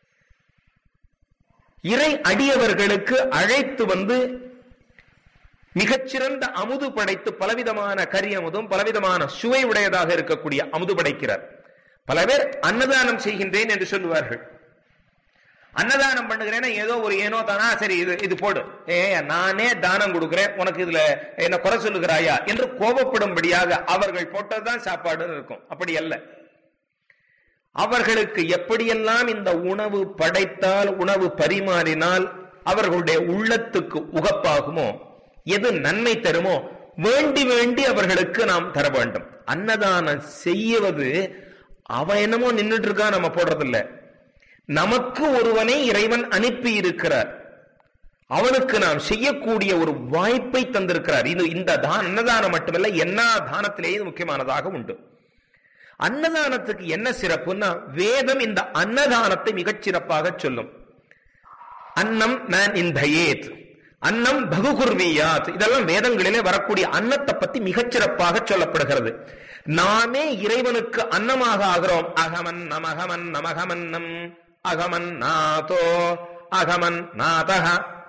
இறை அடியவர்களுக்கு அழைத்து வந்து மிகச்சிறந்த அமுது படைத்து பலவிதமான கரி அமுதும் பலவிதமான சுவை உடையதாக இருக்கக்கூடிய அமுது படைக்கிறார் பல பேர் அன்னதானம் செய்கின்றேன் என்று சொல்லுவார்கள் அன்னதானம் பண்ணுகிறேன்னா ஏதோ ஒரு ஏனோ தானா சரி இது இது போடு ஏ நானே தானம் கொடுக்கிறேன் உனக்கு இதுல என்ன குறை சொல்லுகிறாயா என்று கோபப்படும்படியாக அவர்கள் போட்டதுதான் சாப்பாடுன்னு இருக்கும் அப்படி அல்ல அவர்களுக்கு எப்படியெல்லாம் இந்த உணவு படைத்தால் உணவு பரிமாறினால் அவர்களுடைய உள்ளத்துக்கு உகப்பாகுமோ எது நன்மை தருமோ வேண்டி வேண்டி அவர்களுக்கு நாம் தர வேண்டும் அன்னதானம் செய்வது அவன் என்னமோ நின்றுட்டு இருக்கா நம்ம போடுறதில்ல நமக்கு ஒருவனை இறைவன் அனுப்பி இருக்கிறார் அவனுக்கு நாம் செய்யக்கூடிய ஒரு வாய்ப்பை தந்திருக்கிறார் இது இந்த தான் அன்னதானம் மட்டுமல்ல என்ன தானத்திலேயே இது முக்கியமானதாக உண்டு அன்னதானத்துக்கு என்ன சிறப்புன்னா வேதம் இந்த அன்னதானத்தை மிகச் சிறப்பாக சொல்லும் அன்னம் நான் இந்த ஏத் அன்னம் பகுகுர்வியாத் இதெல்லாம் வேதங்களிலே வரக்கூடிய அன்னத்தை பத்தி மிகச் சிறப்பாக சொல்லப்படுகிறது நாமே இறைவனுக்கு அன்னமாக ஆகிறோம் அகமன் நமகமன் நமகமன்னம் அகமன் நாதோ அகமன் நாதக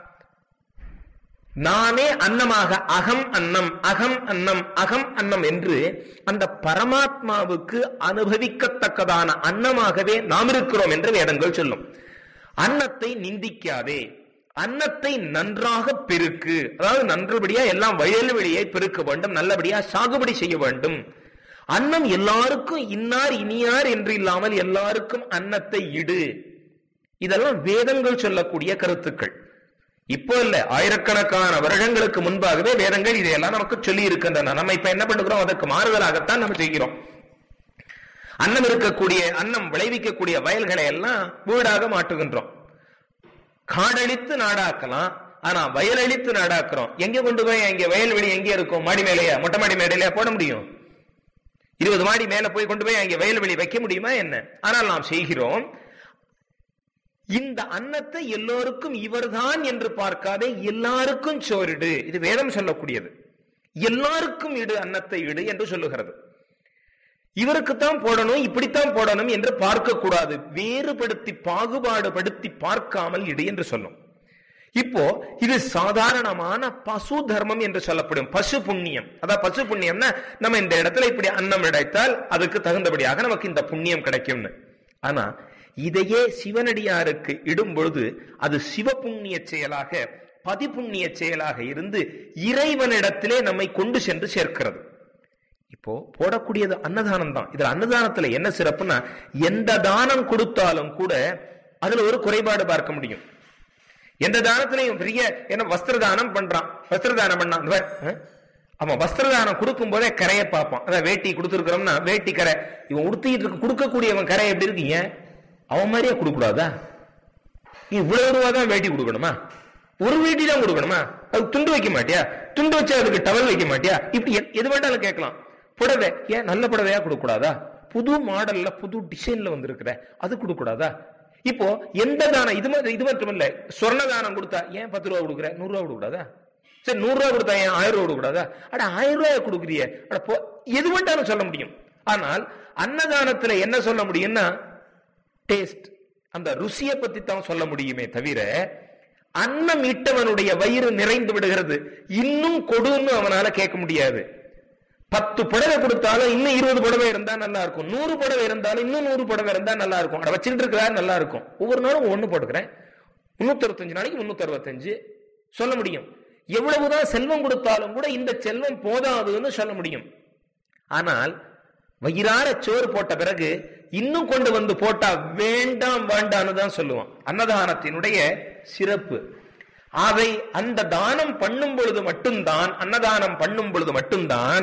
நானே அன்னமாக அகம் அன்னம் அகம் அன்னம் அகம் அன்னம் என்று அந்த பரமாத்மாவுக்கு அனுபவிக்கத்தக்கதான அன்னமாகவே நாம் இருக்கிறோம் என்று வேதங்கள் சொல்லும் அன்னத்தை நிந்திக்காதே அன்னத்தை நன்றாக பெருக்கு அதாவது நன்றபடியா எல்லாம் வயல் வெளியை பெருக்க வேண்டும் நல்லபடியா சாகுபடி செய்ய வேண்டும் அன்னம் எல்லாருக்கும் இன்னார் இனியார் என்று இல்லாமல் எல்லாருக்கும் அன்னத்தை இடு இதெல்லாம் வேதங்கள் சொல்லக்கூடிய கருத்துக்கள் இப்போ இல்ல ஆயிரக்கணக்கான வருடங்களுக்கு முன்பாகவே வேதங்கள் இதையெல்லாம் நமக்கு சொல்லி இருக்கின்றன நம்ம இப்ப என்ன பண்ணுகிறோம் அதற்கு மாறுதலாகத்தான் நம்ம செய்கிறோம் அன்னம் இருக்கக்கூடிய அன்னம் விளைவிக்கக்கூடிய வயல்களை எல்லாம் வீடாக மாற்றுகின்றோம் காடழித்து நாடாக்கலாம் ஆனா வயலழித்து நாடாக்குறோம் எங்க கொண்டு போய் எங்க வயல்வெளி எங்க இருக்கும் மாடி மேலேயா மொட்டை மாடி மேடையிலேயே போட முடியும் இருபது மாடி மேல போய் கொண்டு போய் அங்க வயல்வெளி வைக்க முடியுமா என்ன ஆனால் நாம் செய்கிறோம் இந்த அன்னத்தை எல்லோருக்கும் இவர்தான் என்று பார்க்காதே எல்லாருக்கும் சோரிடு இது வேதம் சொல்லக்கூடியது எல்லாருக்கும் இடு அன்னத்தை இடு என்று சொல்லுகிறது இவருக்குத்தான் போடணும் இப்படித்தான் போடணும் என்று பார்க்க கூடாது வேறுபடுத்தி பாகுபாடுபடுத்தி பார்க்காமல் இடு என்று சொல்லும் இப்போ இது சாதாரணமான பசு தர்மம் என்று சொல்லப்படும் பசு புண்ணியம் அதான் பசு புண்ணியம்னா நம்ம இந்த இடத்துல இப்படி அன்னம் இடைத்தால் அதுக்கு தகுந்தபடியாக நமக்கு இந்த புண்ணியம் கிடைக்கும்னு ஆனா இதையே சிவனடியாருக்கு இடும் பொழுது அது சிவ புண்ணிய செயலாக பதிப்புண்ணிய செயலாக இருந்து இறைவனிடத்திலே நம்மை கொண்டு சென்று சேர்க்கிறது இப்போ போடக்கூடியது அன்னதானம் தான் இதுல அன்னதானத்துல என்ன சிறப்புன்னா எந்த தானம் கொடுத்தாலும் கூட அதுல ஒரு குறைபாடு பார்க்க முடியும் எந்த தானத்திலையும் பெரிய என்ன வஸ்திர தானம் பண்றான் வஸ்திர தானம் பண்ணான் இந்த பாரு, ஆ? அவன் வஸ்திர தானம் கொடுக்கும் போதே கரையை பார்ப்பான் அதான் வேட்டி கொடுத்துருக்கிறோம்னா வேட்டி கரை இவன் உடுத்திட்டு இருக்க கொடுக்கக்கூடியவன் கரை எப்படி இருக்கீங்க அவன் மாதிரியே கொடுக்கூடாதா இவ்வளவு ரூபா தான் வேட்டி கொடுக்கணுமா ஒரு வேட்டி தான் கொடுக்கணுமா அது துண்டு வைக்க மாட்டியா துண்டு வச்சு அதுக்கு டவல் வைக்க மாட்டியா இப்படி எ- எது வேண்டாலும் கேட்கலாம் புடவை ஏன் நல்ல புடவையா கொடுக்க கூடாதா புது மாடல்ல புது டிசைன்ல வந்திருக்கிற அது கொடுக்க கூடாதா இப்போ எந்த தானம் இது மாதிரி இது மட்டும் இல்ல சொர்ண தானம் கொடுத்தா ஏன் பத்து ரூபா கொடுக்குற நூறு ரூபா கொடுக்க கூடாதா சரி நூறு ரூபா கொடுத்தா ஏன் ஆயிரம் ரூபா கொடுக்க கூடாதா அட ஆயிரம் ரூபாய் கொடுக்குறிய அட போ எது வேண்டாலும் சொல்ல முடியும் ஆனால் அன்னதானத்துல என்ன சொல்ல முடியும்னா டேஸ்ட் அந்த ருசியை பத்தி தான் சொல்ல முடியுமே தவிர அன்னம் இட்டவனுடைய வயிறு நிறைந்து விடுகிறது இன்னும் கொடுன்னு அவனால கேட்க முடியாது பத்து புடவை கொடுத்தாலும் இன்னும் இருபது புடவை இருந்தா நல்லா இருக்கும் நூறு புடவை இருந்தாலும் இன்னும் நூறு புடவை இருந்தா நல்லா இருக்கும் அதை வச்சுட்டு இருக்கிறாரு நல்லா இருக்கும் ஒவ்வொரு நாளும் ஒண்ணு போட்டுக்கிறேன் முன்னூத்தி அறுபத்தஞ்சு நாளைக்கு முன்னூத்தி அறுபத்தஞ்சு சொல்ல முடியும் எவ்வளவுதான் செல்வம் கொடுத்தாலும் கூட இந்த செல்வம் போதாதுன்னு சொல்ல முடியும் ஆனால் வயிறார சோறு போட்ட பிறகு இன்னும் கொண்டு வந்து போட்டா வேண்டாம் வேண்டான்னு தான் சொல்லுவான் அன்னதானத்தினுடைய சிறப்பு அதை அந்த தானம் பண்ணும் பொழுது மட்டும்தான் அன்னதானம் பண்ணும் பொழுது மட்டும்தான்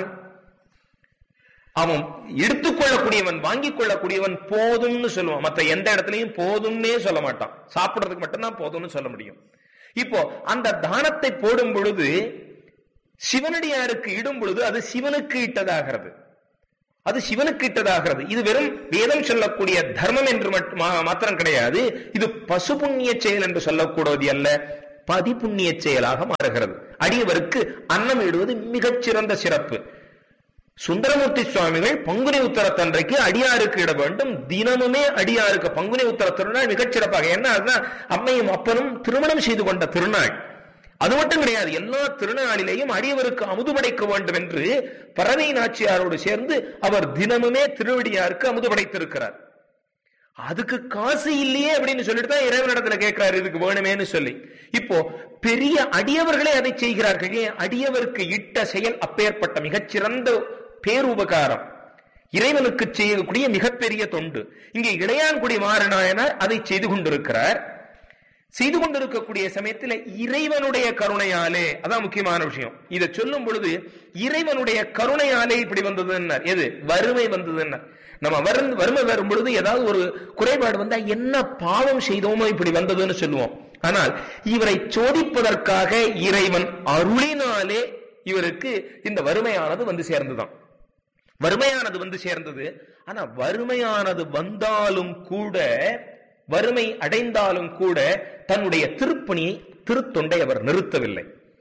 அவன் எடுத்துக்கொள்ளக்கூடியவன் வாங்கிக் கொள்ளக்கூடியவன் போதும்னு சொல்லுவான் மற்ற எந்த இடத்துலயும் போதும்னே சொல்ல மாட்டான் சாப்பிடுறதுக்கு மட்டும்தான் போதும்னு சொல்ல முடியும் இப்போ அந்த தானத்தை போடும் பொழுது சிவனடியாருக்கு இடும் பொழுது அது சிவனுக்கு இட்டதாகிறது அது சிவனுக்கு இட்டதாகிறது இது வெறும் வேதம் சொல்லக்கூடிய தர்மம் என்று மட்டும் மா- மாத்திரம் கிடையாது இது பசு புண்ணிய செயல் என்று சொல்லக்கூடாது அல்ல பதி புண்ணிய செயலாக மாறுகிறது அடியவருக்கு அன்னம் இடுவது மிகச்சிறந்த சிறப்பு சுந்தரமூர்த்தி சுவாமிகள் பங்குனி உத்தரத்தன்றைக்கு அடியாருக்கு இட வேண்டும் தினமுமே அடியாருக்கு பங்குனி உத்தர திருநாள் மிகச் சிறப்பாக ஏன்னா அதுதான் அம்மையும் அப்பனும் திருமணம் செய்து கொண்ட திருநாள் அது மட்டும் கிடையாது எல்லா திருநாளிலேயும் அடியவருக்கு அமுது படைக்க வேண்டும் என்று பறவை நாச்சியாரோடு சேர்ந்து அவர் தினமுமே திருவடியாருக்கு அமுது படைத்திருக்கிறார் அதுக்கு காசு இல்லையே அப்படின்னு சொல்லிட்டு தான் இறைவனிடத்துல கேட்கிறாரு இதுக்கு வேணுமேன்னு சொல்லி இப்போ பெரிய அடியவர்களே அதை செய்கிறார்கள் ஏன் அடியவருக்கு இட்ட செயல் அப்பேற்பட்ட மிகச்சிறந்த பேருபகாரம் இறைவனுக்கு செய்யக்கூடிய மிகப்பெரிய தொண்டு இங்கே இளையான்குடி மாறனாயனார் அதை செய்து கொண்டிருக்கிறார் செய்து கொண்டிருக்கக்கூடிய சமயத்துல இறைவனுடைய கருணையாலே அதான் முக்கியமான விஷயம் இதை சொல்லும் பொழுது இறைவனுடைய கருணையாலே இப்படி வந்ததுன்னார் எது வறுமை வந்ததுன்னார் நம்ம வரும் வறுமை வரும் பொழுது ஏதாவது ஒரு குறைபாடு வந்தா என்ன பாவம் செய்தோமோ இப்படி வந்ததுன்னு சொல்லுவோம் ஆனால் இவரை சோதிப்பதற்காக இறைவன் அருளினாலே இவருக்கு இந்த வறுமையானது வந்து சேர்ந்துதான் வறுமையானது வந்து சேர்ந்தது ஆனா வறுமையானது வந்தாலும் கூட வறுமை அடைந்தாலும் கூட தன்னுடைய திருப்பணியை திருத்தொண்டை அவர் நிறுத்தவில்லை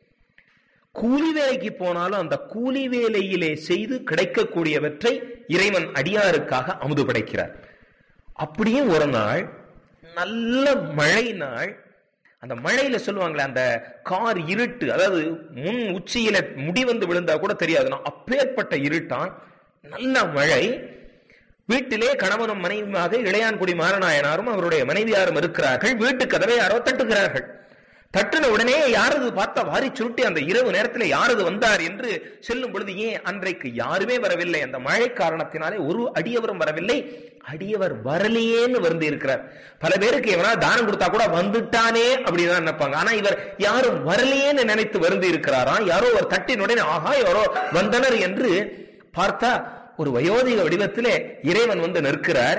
கூலி வேலைக்கு போனாலும் அந்த கூலி வேலையிலே செய்து கிடைக்கக்கூடியவற்றை இறைவன் அடியாருக்காக அமுது படைக்கிறார் அப்படியே ஒரு நாள் நல்ல மழை நாள் அந்த மழையில சொல்லுவாங்களே அந்த கார் இருட்டு அதாவது முன் உச்சியில முடி வந்து விழுந்தா கூட தெரியாது நான் அப்பேற்பட்ட இருட்டான் நல்ல மழை வீட்டிலே கணவனும் மனைவியுமாக இளையான்குடி மாரநாயனாரும் அவருடைய மனைவியாரும் இருக்கிறார்கள் வீட்டு கதவை யாரோ தட்டுகிறார்கள் தட்டுன உடனே யாரது பார்த்தா வாரி சுருட்டி அந்த இரவு நேரத்தில் யாரது வந்தார் என்று சொல்லும் பொழுது ஏன் அன்றைக்கு யாருமே வரவில்லை அந்த மழை காரணத்தினாலே ஒரு அடியவரும் வரவில்லை அடியவர் வரலையேன்னு வந்து இருக்கிறார் பல பேருக்கு எவனா தானம் கொடுத்தா கூட வந்துட்டானே அப்படின்னு நினைப்பாங்க ஆனா இவர் யாரும் வரலையேன்னு நினைத்து வருந்தி இருக்கிறாராம் யாரோ ஒரு தட்டின் உடனே ஆஹா யாரோ வந்தனர் என்று பார்த்தா ஒரு வயோதிக வடிவத்திலே இறைவன் வந்து நிற்கிறார்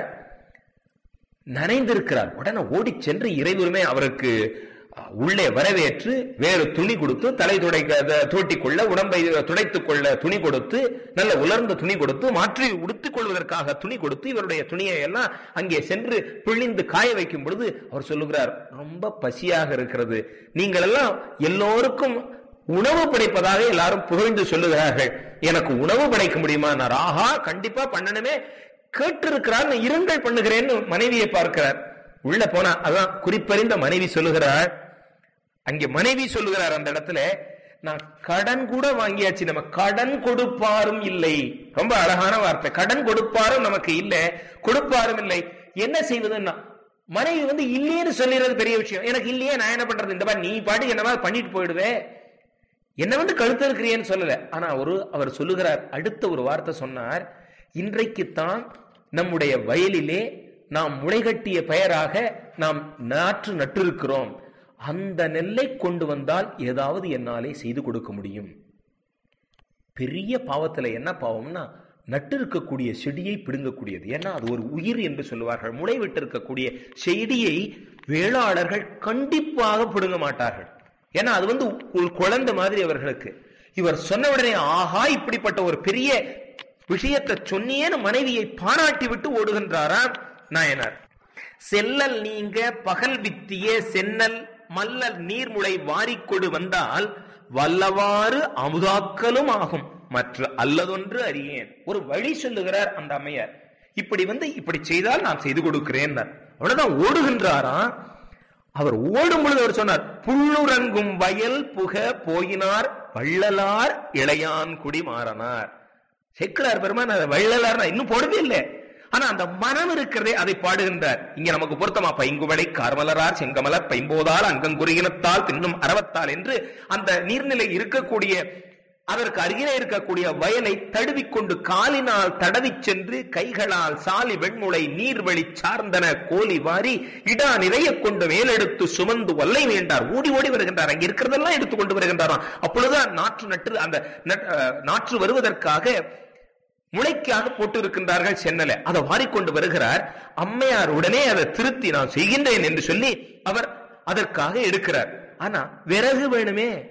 நனைந்திருக்கிறார் உடனே ஓடிச் சென்று இறைவருமே அவருக்கு அஹ், உள்ளே வரவேற்று வேறு துணி கொடுத்து தலை துடைக்க தோட்டிக் கொள்ள உடம்பை துடைத்துக் கொள்ள துணி கொடுத்து நல்ல உலர்ந்த துணி கொடுத்து மாற்றி உடுத்திக் கொள்வதற்காக துணி கொடுத்து இவருடைய துணியை எல்லாம் அங்கே சென்று பிழிந்து காய வைக்கும் பொழுது அவர் சொல்லுகிறார் ரொம்ப பசியாக இருக்கிறது நீங்கள் எல்லாம் எல்லோருக்கும் உணவு படைப்பதாக எல்லாரும் புகழ்ந்து சொல்லுகிறார்கள் எனக்கு உணவு படைக்க முடியுமா நான் ஆஹா கண்டிப்பா பண்ணணுமே கேட்டிருக்கிறார் நான் இருங்கள் பண்ணுகிறேன்னு மனைவியை பார்க்கிறார் உள்ள போனா அதான் குறிப்பறிந்த மனைவி சொல்லுகிறார் அங்கே மனைவி சொல்லுகிறார் அந்த இடத்துல நான் கடன் கூட வாங்கியாச்சு நம்ம கடன் கொடுப்பாரும் இல்லை ரொம்ப அழகான வார்த்தை கடன் கொடுப்பாரும் நமக்கு இல்ல கொடுப்பாரும் இல்லை என்ன செய்வதுன்னா மனைவி வந்து இல்லையேன்னு சொல்லிடுறது பெரிய விஷயம் எனக்கு இல்லையே நான் என்ன பண்றது இந்த மாதிரி நீ பாட்டு என்னவா பண்ணிட்டு போயிடுவே என்ன வந்து கழுத்து இருக்கிறியன்னு சொல்லல ஆனா ஒரு அவர் சொல்லுகிறார் அடுத்த ஒரு வார்த்தை சொன்னார் இன்றைக்குத்தான் நம்முடைய வயலிலே நாம் முளைகட்டிய பெயராக நாம் நாற்று நட்டிருக்கிறோம் அந்த நெல்லை கொண்டு வந்தால் ஏதாவது என்னாலே செய்து கொடுக்க முடியும் பெரிய பாவத்துல என்ன பாவம்னா நட்டு இருக்கக்கூடிய செடியை பிடுங்கக்கூடியது ஏன்னா அது ஒரு உயிர் என்று சொல்லுவார்கள் முளை விட்டு இருக்கக்கூடிய செடியை வேளாளர்கள் கண்டிப்பாக பிடுங்க மாட்டார்கள் ஏன்னா அது வந்து ஒரு குழந்தை மாதிரி அவர்களுக்கு இவர் சொன்ன உடனே ஆஹா இப்படிப்பட்ட ஒரு பெரிய விஷயத்தை சொன்னியேன்னு மனைவியை பாராட்டி விட்டு ஓடுகின்றாராம் நாயனார் செல்லல் நீங்க பகல் வித்திய சென்னல் மல்லல் நீர்முளை வாரிக்கொடு வந்தால் வல்லவாறு அமுதாக்கலும் ஆகும் மற்ற அல்லதொன்று அறியேன் ஒரு வழி சொல்லுகிறார் அந்த அம்மையார் இப்படி வந்து இப்படி செய்தால் நான் செய்து கொடுக்கிறேன் அவ்வளவுதான் ஓடுகின்றாராம் அவர் ஓடும் பொழுது அவர் சொன்னார் புள்ளுறங்கும் வயல் புக போயினார் வள்ளலார் இளையான் குடி மாறனார் செக்கிலார் பெருமான் அதை வள்ளலார் இன்னும் போடவே இல்லை ஆனா அந்த மனம் இருக்கிறதே அதை பாடுகின்றார் இங்க நமக்கு பொருத்தமா பைங்குவளை கார்மலரார் செங்கமலர் பைம்போதால் அங்கங்குறியினத்தால் பின்னும் அறவத்தால் என்று அந்த நீர்நிலை இருக்கக்கூடிய அதற்கு அருகிலே இருக்கக்கூடிய வயலை தழுவிக்கொண்டு காலினால் தடவிச் சென்று கைகளால் சாலி வெண்முளை நீர்வழி சார்ந்தன கோலி வாரி இடா நிறைய கொண்டு மேலெடுத்து சுமந்து வல்லை வேண்டார் ஓடி ஓடி வருகின்றார் அங்க இருக்கிறதெல்லாம் எடுத்துக் கொண்டு வருகின்றாராம் அப்பொழுதுதான் நாற்று நட்டு அந்த நட்- அஹ், நாற்று வருவதற்காக முளைக்காக போட்டு இருக்கின்றார்கள் சென்னல அதை வாரிக்கொண்டு வருகிறார் அம்மையார் உடனே அதை திருத்தி நான் செய்கின்றேன் என்று சொல்லி அவர் அதற்காக எடுக்கிறார் ஆனா விறகு வேணுமே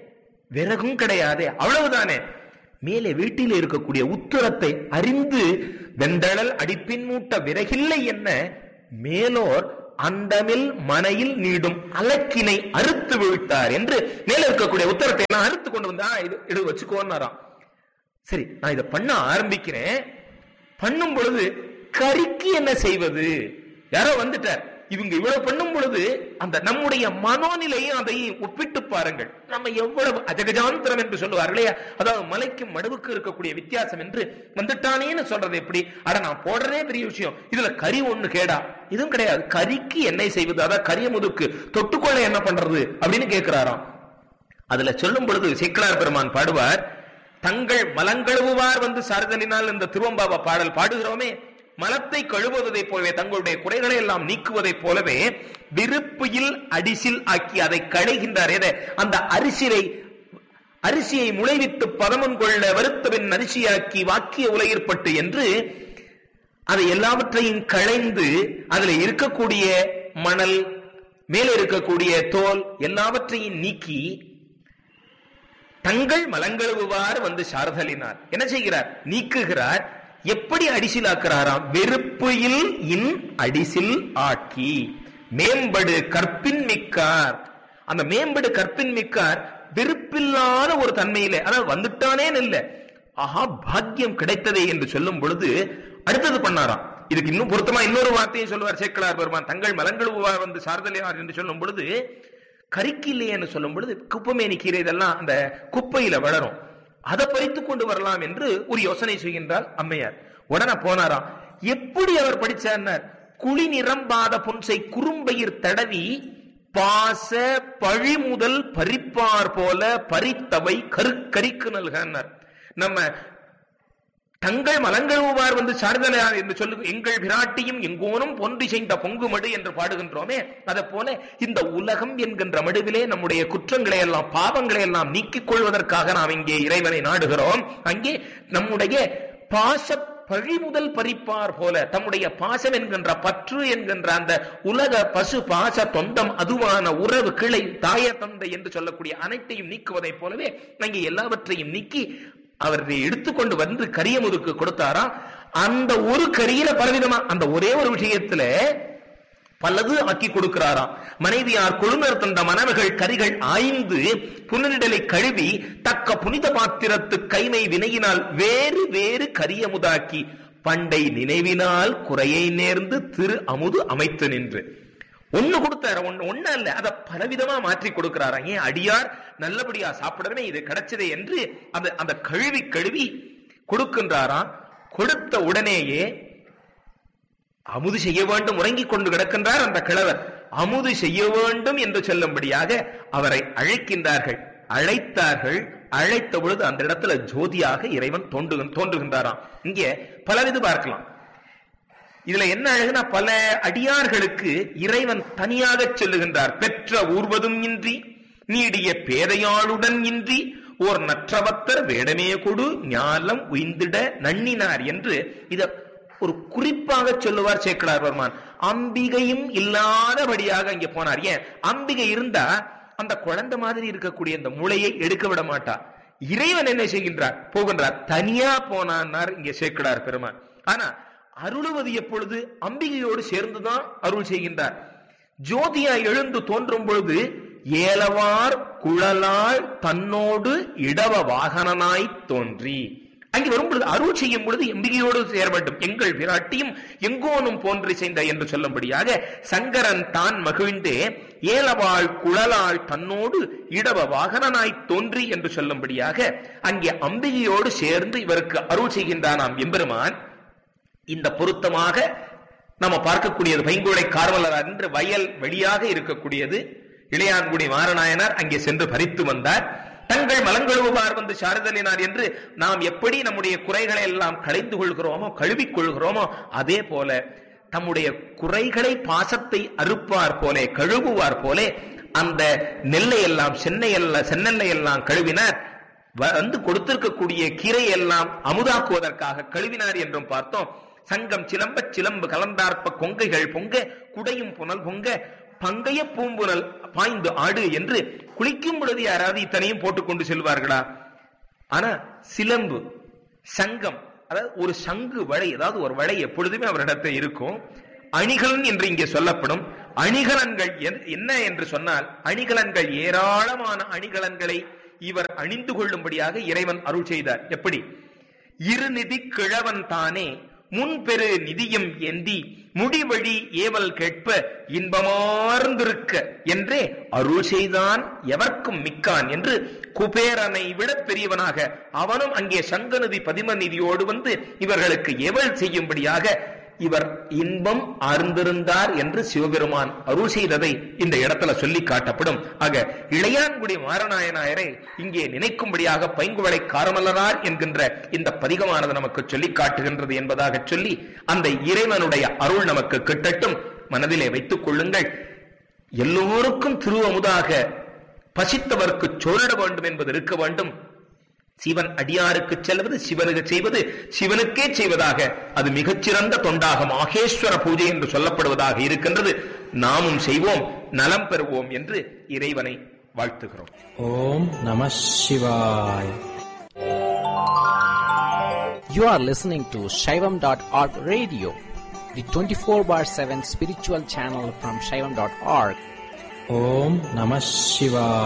விறகும் கிடையாது அவ்வளவுதானே மேலே வீட்டில் இருக்கக்கூடிய உத்தரத்தை அறிந்து வெந்தழல் அடிப்பின் மூட்ட விறகில்லை என்ன மேலோர் அந்தமில் மனையில் நீடும் அலக்கினை அறுத்து விட்டார் என்று மேல இருக்கக்கூடிய உத்தரத்தை எல்லாம் அறுத்து கொண்டு வந்தா இது இது வச்சுக்கோன்னாராம் சரி நான் இதை பண்ண ஆரம்பிக்கிறேன் பண்ணும் பொழுது கறிக்கு என்ன செய்வது யாரோ வந்துட்டார் இவங்க இவ்வளவு பண்ணும் பொழுது அந்த நம்முடைய மனோநிலையும் அதை ஒப்பிட்டு பாருங்கள் நம்ம எவ்வளவு அஜகஜாந்திரம் என்று சொல்லுவார்களே அதாவது மலைக்கும் மடுவுக்கு இருக்கக்கூடிய வித்தியாசம் என்று வந்துட்டானேன்னு சொல்றது எப்படி அட நான் போடுறதே பெரிய விஷயம் இதுல கறி ஒண்ணு கேடா இதுவும் கிடையாது கறிக்கு எண்ணெய் செய்வது அதாவது கரிய முதுக்கு தொட்டுக்கொள்ள என்ன பண்றது அப்படின்னு கேட்கிறாராம் அதுல சொல்லும் பொழுது சேக்கிழார் பெருமான் பாடுவார் தங்கள் மலங்கழுவுவார் வந்து சார்தலினால் இந்த திருவம்பாவ பாடல் பாடுகிறோமே மலத்தை கழுவுவதைப் போலவே தங்களுடைய குறைகளை எல்லாம் நீக்குவதைப் போலவே விருப்பியில் அடிசில் ஆக்கி அதை களைகின்றார் எதை அந்த அரிசிலை அரிசியை முளைவித்து பதமம் கொள்ள வருத்தவின் அரிசியாக்கி வாக்கிய உலகிற்பட்டு என்று அதை எல்லாவற்றையும் களைந்து அதுல இருக்கக்கூடிய மணல் மேலே இருக்கக்கூடிய தோல் எல்லாவற்றையும் நீக்கி தங்கள் மலங்கழுவுவார் வந்து சார்தலினார் என்ன செய்கிறார் நீக்குகிறார் எப்படி அடிசிலாக்குறாராம் வெறுப்பில் இன் அடிசில் ஆக்கி மேம்படு கற்பின் மிக்கார் அந்த மேம்படு கற்பின் மிக்கார் வெறுப்பில்லாத ஒரு தன்மையிலே அதாவது வந்துட்டானே இல்ல ஆஹா பாக்கியம் கிடைத்ததே என்று சொல்லும் பொழுது அடுத்தது பண்ணாராம் இதுக்கு இன்னும் பொருத்தமா இன்னொரு வார்த்தையை சொல்லுவார் சேக்கலார் பெருமான் தங்கள் மலங்கழுவுவார் வந்து சார்தலினார் என்று சொல்லும் பொழுது கறிக்கில்லையேன்னு சொல்லும் பொழுது குப்பமேனி கீரை இதெல்லாம் அந்த குப்பையில வளரும் அதை பறித்து கொண்டு வரலாம் என்று ஒரு யோசனை செய்கின்றார் அம்மையார் உடனே போனாராம் எப்படி அவர் படிச்சார் குழி நிரம்பாத புன்சை குறும்பயிர் தடவி பாச பழிமுதல் பறிப்பார் போல பறித்தவை கருக்கரிக்கு நல்கனர் நம்ம தங்கள் மலங்கழுவார் வந்து சார்தலையார் என்று சொல்லு எங்கள் விராட்டியும் எங்கோனும் பொன்றி செய்த பொங்கு மடு என்று பாடுகின்றோமே அதை போல இந்த உலகம் என்கின்ற மடுவிலே நம்முடைய குற்றங்களை எல்லாம் பாவங்களை எல்லாம் நீக்கிக் கொள்வதற்காக நாம் இங்கே இறைவனை நாடுகிறோம் அங்கே நம்முடைய பாச பழிமுதல் பறிப்பார் போல தம்முடைய பாசம் என்கின்ற பற்று என்கின்ற அந்த உலக பசு பாச தொந்தம் அதுவான உறவு கிளை தாய தந்தை என்று சொல்லக்கூடிய அனைத்தையும் நீக்குவதைப் போலவே அங்கே எல்லாவற்றையும் நீக்கி அவரை எடுத்துக்கொண்டு வந்து கரியமுதுக்கு கொடுத்தாரா அந்த ஒரு கரியில பலவிதமா அந்த ஒரே ஒரு விஷயத்துல பலது ஆக்கி கொடுக்கிறாராம் மனைவியார் கொழுநர் தந்த மனைவிகள் கரிகள் ஆய்ந்து புனரிடலை கழுவி தக்க புனித பாத்திரத்து கைமை வினையினால் வேறு வேறு கரியமுதாக்கி பண்டை நினைவினால் குறையை நேர்ந்து திரு அமுது அமைத்து நின்று ஒண்ணு கொடுத்தாரு ஒண்ணு ஒண்ணு இல்ல அத பலவிதமா மாற்றி கொடுக்கிறாராம் ஏன் அடியார் நல்லபடியா சாப்பிடவே இது கிடைச்சதே என்று அந்த அந்த கழுவி கழுவி கொடுக்கின்றாராம் கொடுத்த உடனேயே அமுது செய்ய வேண்டும் உறங்கிக் கொண்டு கிடக்கின்றார் அந்த கிழவர் அமுது செய்ய வேண்டும் என்று சொல்லும்படியாக அவரை அழைக்கின்றார்கள் அழைத்தார்கள் அழைத்த பொழுது அந்த இடத்துல ஜோதியாக இறைவன் தோன்று தோன்றுகின்றாராம் இங்கே பலவிது பார்க்கலாம் இதுல என்ன அழகுனா பல அடியார்களுக்கு இறைவன் தனியாக சொல்லுகின்றார் பெற்ற ஊர்வதும் இன்றி நீடிய பேதையாளுடன் இன்றி ஓர் நற்றவத்தர் வேடமே கொடு ஞாலம் உய்ந்திட நன்னினார் என்று இத ஒரு குறிப்பாக சொல்லுவார் சேக்கலார் வர்மான் அம்பிகையும் இல்லாதபடியாக இங்க போனார் ஏன் அம்பிகை இருந்தா அந்த குழந்தை மாதிரி இருக்கக்கூடிய அந்த முளையை எடுக்க விட மாட்டா இறைவன் என்ன செய்கின்றார் போகின்றார் தனியா போனார் இங்க சேக்கலார் பெருமான் ஆனா அருளுவது எப்பொழுது அம்பிகையோடு சேர்ந்துதான் அருள் செய்கின்றார் ஜோதியா எழுந்து தோன்றும் பொழுது ஏலவார் குழலால் தன்னோடு இடவ வாகனனாய் தோன்றி அங்கே வரும் பொழுது அருள் செய்யும் பொழுது எம்பிகையோடு சேர வேண்டும் எங்கள் விராட்டியும் எங்கோனும் போன்று செய்த என்று சொல்லும்படியாக சங்கரன் தான் மகிழ்ந்தே ஏலவாள் குழலால் தன்னோடு இடவ வாகனனாய் தோன்றி என்று சொல்லும்படியாக அங்கே அம்பிகையோடு சேர்ந்து இவருக்கு அருள் செய்கின்றானாம் எம்பெருமான் இந்த பொருத்தமாக நம்ம பார்க்கக்கூடியது பைங்கோடை கார்வலர் என்று வயல் வெளியாக இருக்கக்கூடியது இளையான்குடி மாரநாயனார் அங்கே சென்று பறித்து வந்தார் தங்கள் மலங்கழுவுவார் வந்து சாரதலினார் என்று நாம் எப்படி நம்முடைய குறைகளை எல்லாம் களைந்து கொள்கிறோமோ கழுவிக் கொள்கிறோமோ அதே போல தம்முடைய குறைகளை பாசத்தை அறுப்பார் போலே கழுவுவார் போலே அந்த நெல்லை எல்லாம் சென்னை எல்லாம் சென்னெல்லை எல்லாம் கழுவினார் வந்து கொடுத்திருக்கக்கூடிய கீரை எல்லாம் அமுதாக்குவதற்காக கழுவினார் என்றும் பார்த்தோம் சங்கம் சிலம்ப சிலம்பு கலந்தார்ப்ப கொங்கைகள் பொங்க குடையும் புனல் பொங்க பங்கைய பூம்புனல் பாய்ந்து ஆடு என்று குளிக்கும் பொழுது யாராவது இத்தனையும் போட்டுக்கொண்டு செல்வார்களா ஆனா சிலம்பு சங்கம் அதாவது ஒரு சங்கு வளை அதாவது ஒரு வளை எப்பொழுதுமே அவரிடத்தில் இருக்கும் அணிகலன் என்று இங்கே சொல்லப்படும் அணிகலன்கள் என்- என்ன என்று சொன்னால் அணிகலன்கள் ஏராளமான அணிகலன்களை இவர் அணிந்து கொள்ளும்படியாக இறைவன் அருள் செய்தார் எப்படி இருநிதி கிழவன் தானே முன்பெரு நிதியம் ஏந்தி முடிவழி ஏவல் கேட்ப இன்பமார்ந்திருக்க என்றே அருள் செய்தான் எவர்க்கும் மிக்கான் என்று குபேரனை விட பெரியவனாக அவனும் அங்கே சங்கநிதி பதிமநிதியோடு வந்து இவர்களுக்கு ஏவல் செய்யும்படியாக இவர் இன்பம் ஆர்ந்திருந்தார் என்று சிவபெருமான் அருள் செய்ததை இந்த இடத்துல சொல்லி காட்டப்படும் ஆக இளையான்குடி மாரநாயனாயரை இங்கே நினைக்கும்படியாக பைங்குவளை காரமல்லனார் என்கின்ற இந்த பதிகமானது நமக்கு சொல்லி காட்டுகின்றது என்பதாக சொல்லி அந்த இறைவனுடைய அருள் நமக்கு கிட்டட்டும் மனதிலே வைத்துக் கொள்ளுங்கள் எல்லோருக்கும் திருவமுதாக பசித்தவர்க்கு சோரிட வேண்டும் என்பது இருக்க வேண்டும் சிவன் அடியாருக்கு செல்வது சிவனுக்கு செய்வது சிவனுக்கே செய்வதாக அது மிகச்சிறந்த தொண்டாக மாகேஸ்வர பூஜை என்று சொல்லப்படுவதாக இருக்கின்றது நாமும் செய்வோம் நலம் பெறுவோம் என்று இறைவனை வாழ்த்துகிறோம் Om Namah Shivaya. You are listening to Shaivam.org radio, the 24 bar 7 spiritual channel from Shaivam.org. Om Namah Shivaya.